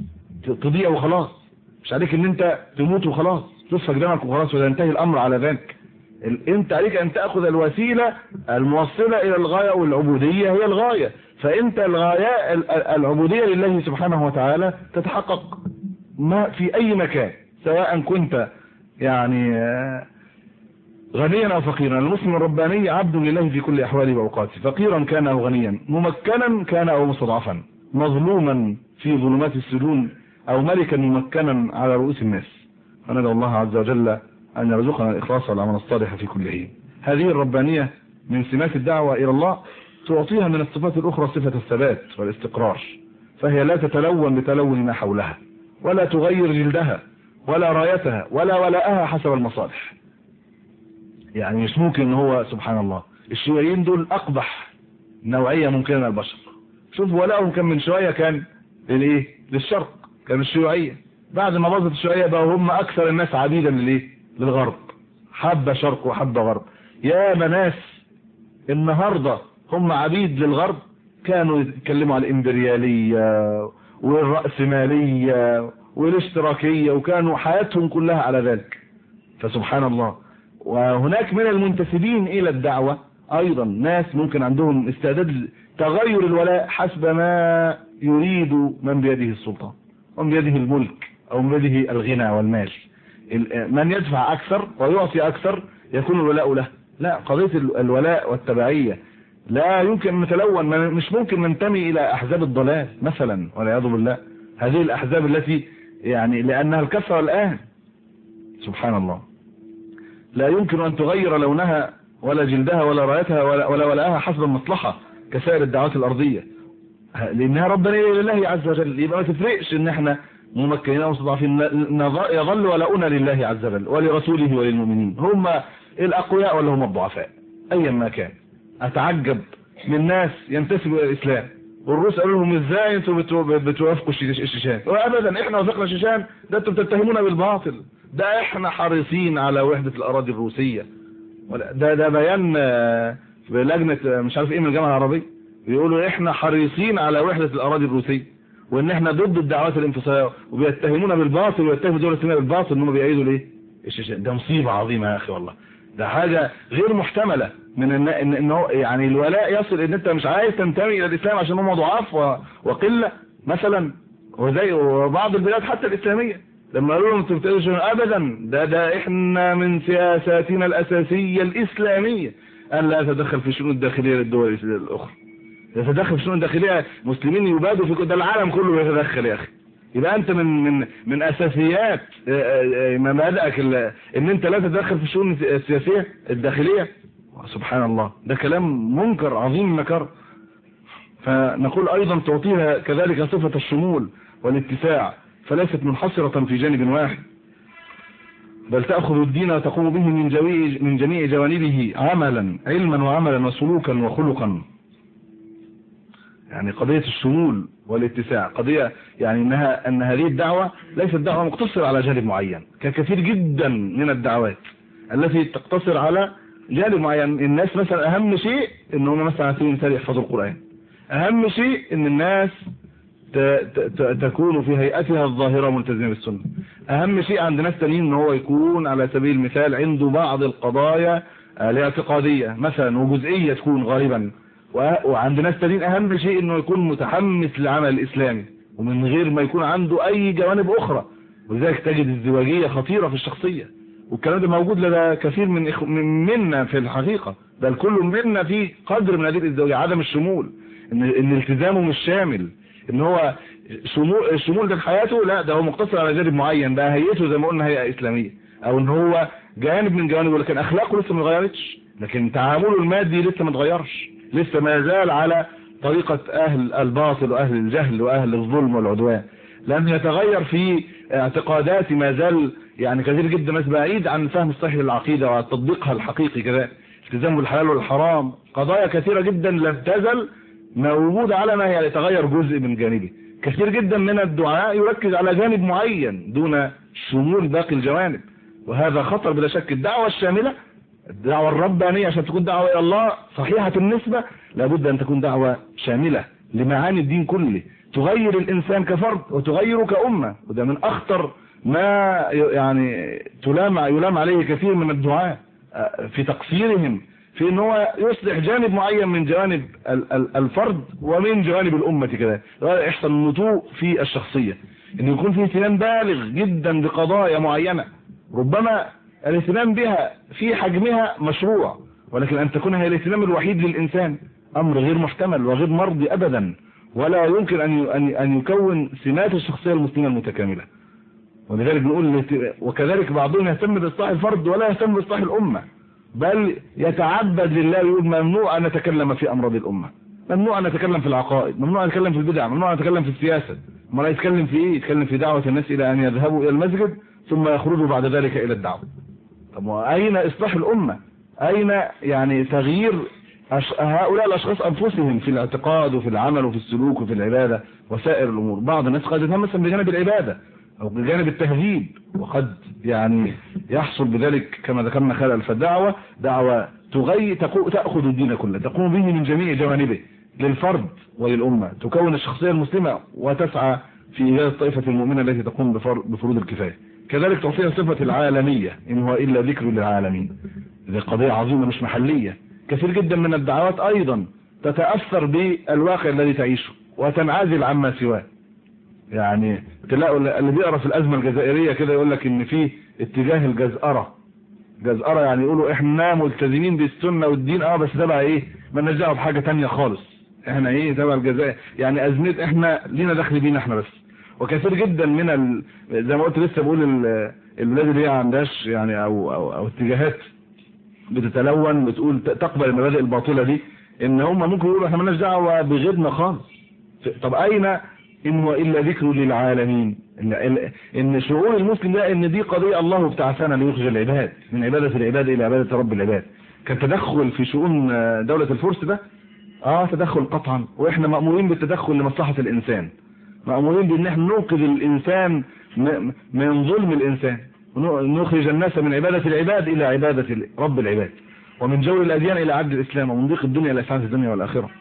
S3: تضيع وخلاص مش عليك ان انت تموت وخلاص تسفك دمك وخلاص وينتهي الامر على ذلك انت عليك ان تأخذ الوسيلة الموصلة الى الغاية والعبودية هي الغاية فانت الغاية العبودية لله سبحانه وتعالى تتحقق ما في اي مكان سواء كنت يعني غنيا او فقيرا المسلم الرباني عبد لله في كل احواله واوقاته فقيرا كان او غنيا ممكنا كان او مستضعفا مظلوما في ظلمات السجون او ملكا ممكنا على رؤوس الناس فندعو الله عز وجل أن يرزقنا الإخلاص والعمل الصالح في كل حين هذه الربانية من سمات الدعوة إلى الله تعطيها من الصفات الأخرى صفة الثبات والاستقرار فهي لا تتلون بتلون ما حولها ولا تغير جلدها ولا رايتها ولا ولاءها حسب المصالح يعني مش ممكن ان هو سبحان الله الشيوعيين دول أقبح نوعية ممكنة من البشر شوف ولاءهم كان من شوية كان للإيه للشرق كان الشيوعية بعد ما باظت الشيوعية بقوا هم أكثر الناس عبيدا للإيه للغرب حبة شرق وحبة غرب يا مناس النهاردة هم عبيد للغرب كانوا يتكلموا على الامبريالية والرأسمالية والاشتراكية وكانوا حياتهم كلها على ذلك فسبحان الله وهناك من المنتسبين الى الدعوة ايضا ناس ممكن عندهم استعداد تغير الولاء حسب ما يريد من بيده السلطان ومن بيده الملك او من بيده الغنى والمال من يدفع اكثر ويعطي اكثر يكون الولاء له لا قضية الولاء والتبعية لا يمكن ان نتلون مش ممكن ننتمي الى احزاب الضلال مثلا والعياذ بالله هذه الاحزاب التي يعني لانها الكثرة الان سبحان الله لا يمكن ان تغير لونها ولا جلدها ولا رايتها ولا ولا ولاها حسب المصلحة كسائر الدعوات الارضية لانها ربانية لله عز وجل يبقى ما تفرقش ان احنا ممكنين او مستضعفين يظل ولاؤنا لله عز وجل ولرسوله وللمؤمنين هم الاقوياء ولا هم الضعفاء ايا ما كان اتعجب من ناس ينتسبوا الى الاسلام والروس قالوا لهم ازاي انتوا بتوافقوا الشيشان وابدا احنا وافقنا الشيشان ده انتوا بتتهمونا بالباطل ده احنا حريصين على وحدة الاراضي الروسية ده ده بيان بلجنة مش عارف ايه من الجامعة العربية بيقولوا احنا حريصين على وحدة الاراضي الروسية وان احنا ضد الدعوات الانفصالية وبيتهمونا بالباطل ويتهموا الدولة الاسلامية بالباطل ان هم بيأيدوا ليه الشيشان ده مصيبة عظيمة يا اخي والله ده حاجة غير محتملة من ان ان إن هو يعني الولاء يصل ان انت مش عايز تنتمي الى الاسلام عشان هم ضعاف و- وقله مثلا وزي وبعض البلاد حتى الاسلاميه لما قالوا لهم انتوا بتقولوا ابدا ده ده احنا من سياساتنا الاساسيه الاسلاميه ان لا يتدخل في الشؤون الداخليه للدول الاخرى يتدخل في الشؤون الداخليه مسلمين يبادوا في كل- ده العالم كله يتدخل يا اخي يبقى انت من من من اساسيات آه، آه، آه، مبادئك ال- ان انت لا تتدخل في الشؤون السياسيه الداخليه سبحان الله ده كلام منكر عظيم النكر فنقول ايضا تعطيها كذلك صفه الشمول والاتساع فليست منحصره في جانب واحد بل تأخذ الدين وتقوم به من جميع من جميع جوانبه عملا علما وعملا وسلوكا وخلقا يعني قضية الشمول والاتساع قضية يعني انها ان هذه الدعوة ليست دعوة مقتصرة على جانب معين ككثير جدا من الدعوات التي تقتصر على جانب معين الناس مثلا اهم شيء ان هم مثلا على سبيل المثال يحفظوا القرآن اهم شيء ان الناس ت- ت- ت- تكون في هيئتها الظاهرة ملتزمة بالسنة اهم شيء عند ناس تانيين ان هو يكون على سبيل المثال عنده بعض القضايا الاعتقادية مثلا وجزئية تكون غالبا و- وعند ناس تانيين اهم شيء انه يكون متحمس للعمل الاسلامي ومن غير ما يكون عنده اي جوانب اخرى ولذلك تجد الزواجية خطيرة في الشخصية والكلام ده موجود لدى كثير من إخ... من منا في الحقيقة بل كل منا في قدر من هذه الازدواجية عدم الشمول ان ان التزامه مش شامل ان هو شمول الشمول ده في حياته لا ده هو مقتصر على جانب معين بقى هيئته زي ما قلنا هيئة اسلامية او ان هو جانب من جوانبه لكن اخلاقه لسه ما اتغيرتش لكن تعامله المادي لسه ما اتغيرش لسه ما زال على طريقة اهل الباطل واهل الجهل واهل الظلم والعدوان لم يتغير في اعتقادات ما زال يعني كثير جدا ناس بعيد عن الفهم الصحيح للعقيدة وتطبيقها الحقيقي كذا التزام بالحلال والحرام قضايا كثيرة جدا لم تزل موجودة على ما هي يتغير جزء من جانبه كثير جدا من الدعاء يركز على جانب معين دون شمول باقي الجوانب وهذا خطر بلا شك الدعوة الشاملة الدعوة الربانية عشان تكون دعوة إلى الله صحيحة النسبة لابد أن تكون دعوة شاملة لمعاني الدين كله تغير الإنسان كفرد وتغيره كأمة وده من أخطر ما يعني تلام يلام عليه كثير من الدعاء في تقصيرهم في ان هو يصلح جانب معين من جوانب ال- ال- الفرد ومن جوانب الأمة كذلك يحصل نتوء في الشخصية ان يكون في اهتمام بالغ جدا بقضايا معينة ربما الاهتمام بها في حجمها مشروع ولكن ان تكون هي الاهتمام الوحيد للإنسان امر غير محتمل وغير مرضي ابدا ولا يمكن ان ي- ان ان يكون سمات الشخصية المسلمة المتكاملة ولذلك نقول الاهت- وكذلك بعضهم يهتم باصلاح الفرد ولا يهتم باصلاح الامه بل يتعبد لله يقول ممنوع ان نتكلم في امراض الامه ممنوع ان نتكلم في العقائد ممنوع ان نتكلم في البدع ممنوع ان نتكلم في السياسه ما لا يتكلم في ايه يتكلم في دعوه الناس الى ان يذهبوا الى المسجد ثم يخرجوا بعد ذلك الى الدعوه طب واين اصلاح الامه اين يعني تغيير أش... هؤلاء الاشخاص انفسهم في الاعتقاد وفي العمل وفي السلوك وفي العباده وسائر الامور بعض الناس قد يهتم مثلا بجانب العباده او بجانب التهذيب وقد يعني يحصل بذلك كما ذكرنا خلل فالدعوة دعوة تغي تقو... تأخذ الدين كله تقوم به من جميع جوانبه للفرد وللأمة تكون الشخصية المسلمة وتسعى في إيجاد الطائفة المؤمنة التي تقوم بفر... بفروض الكفاية كذلك تعطيها صفة العالمية إن هو إلا ذكر للعالمين هذه قضية عظيمة مش محلية كثير جدا من الدعوات أيضا تتأثر بالواقع الذي تعيشه وتنعزل عما سواه يعني تلاقوا اللي بيقرا في الازمه الجزائريه كده يقول لك ان في اتجاه الجزأره جزأره يعني يقولوا احنا ملتزمين بالسنه والدين اه بس تبع ايه ما دعوه بحاجه تانية خالص احنا ايه تبع الجزائر يعني ازمه احنا لينا دخل بينا احنا بس وكثير جدا من ال... زي ما قلت لسه بقول ال... البلاد اللي هي عندهاش يعني او او, أو اتجاهات بتتلون بتقول تقبل المبادئ الباطله دي ان هم ممكن يقولوا احنا مالناش دعوه بغيرنا خالص طب اين ان هو الا ذكر للعالمين ان ان شعور المسلم ده ان دي قضيه الله ابتعثنا ليخرج العباد من عباده العباد الى عباده رب العباد كان تدخل في شؤون دوله الفرس ده اه تدخل قطعا واحنا مامورين بالتدخل لمصلحه الانسان مامورين بان احنا ننقذ الانسان من ظلم الانسان نخرج الناس من عباده العباد الى عباده رب العباد ومن جور الاديان الى عبد الاسلام ومن ضيق الدنيا الى اسعاد الدنيا والاخره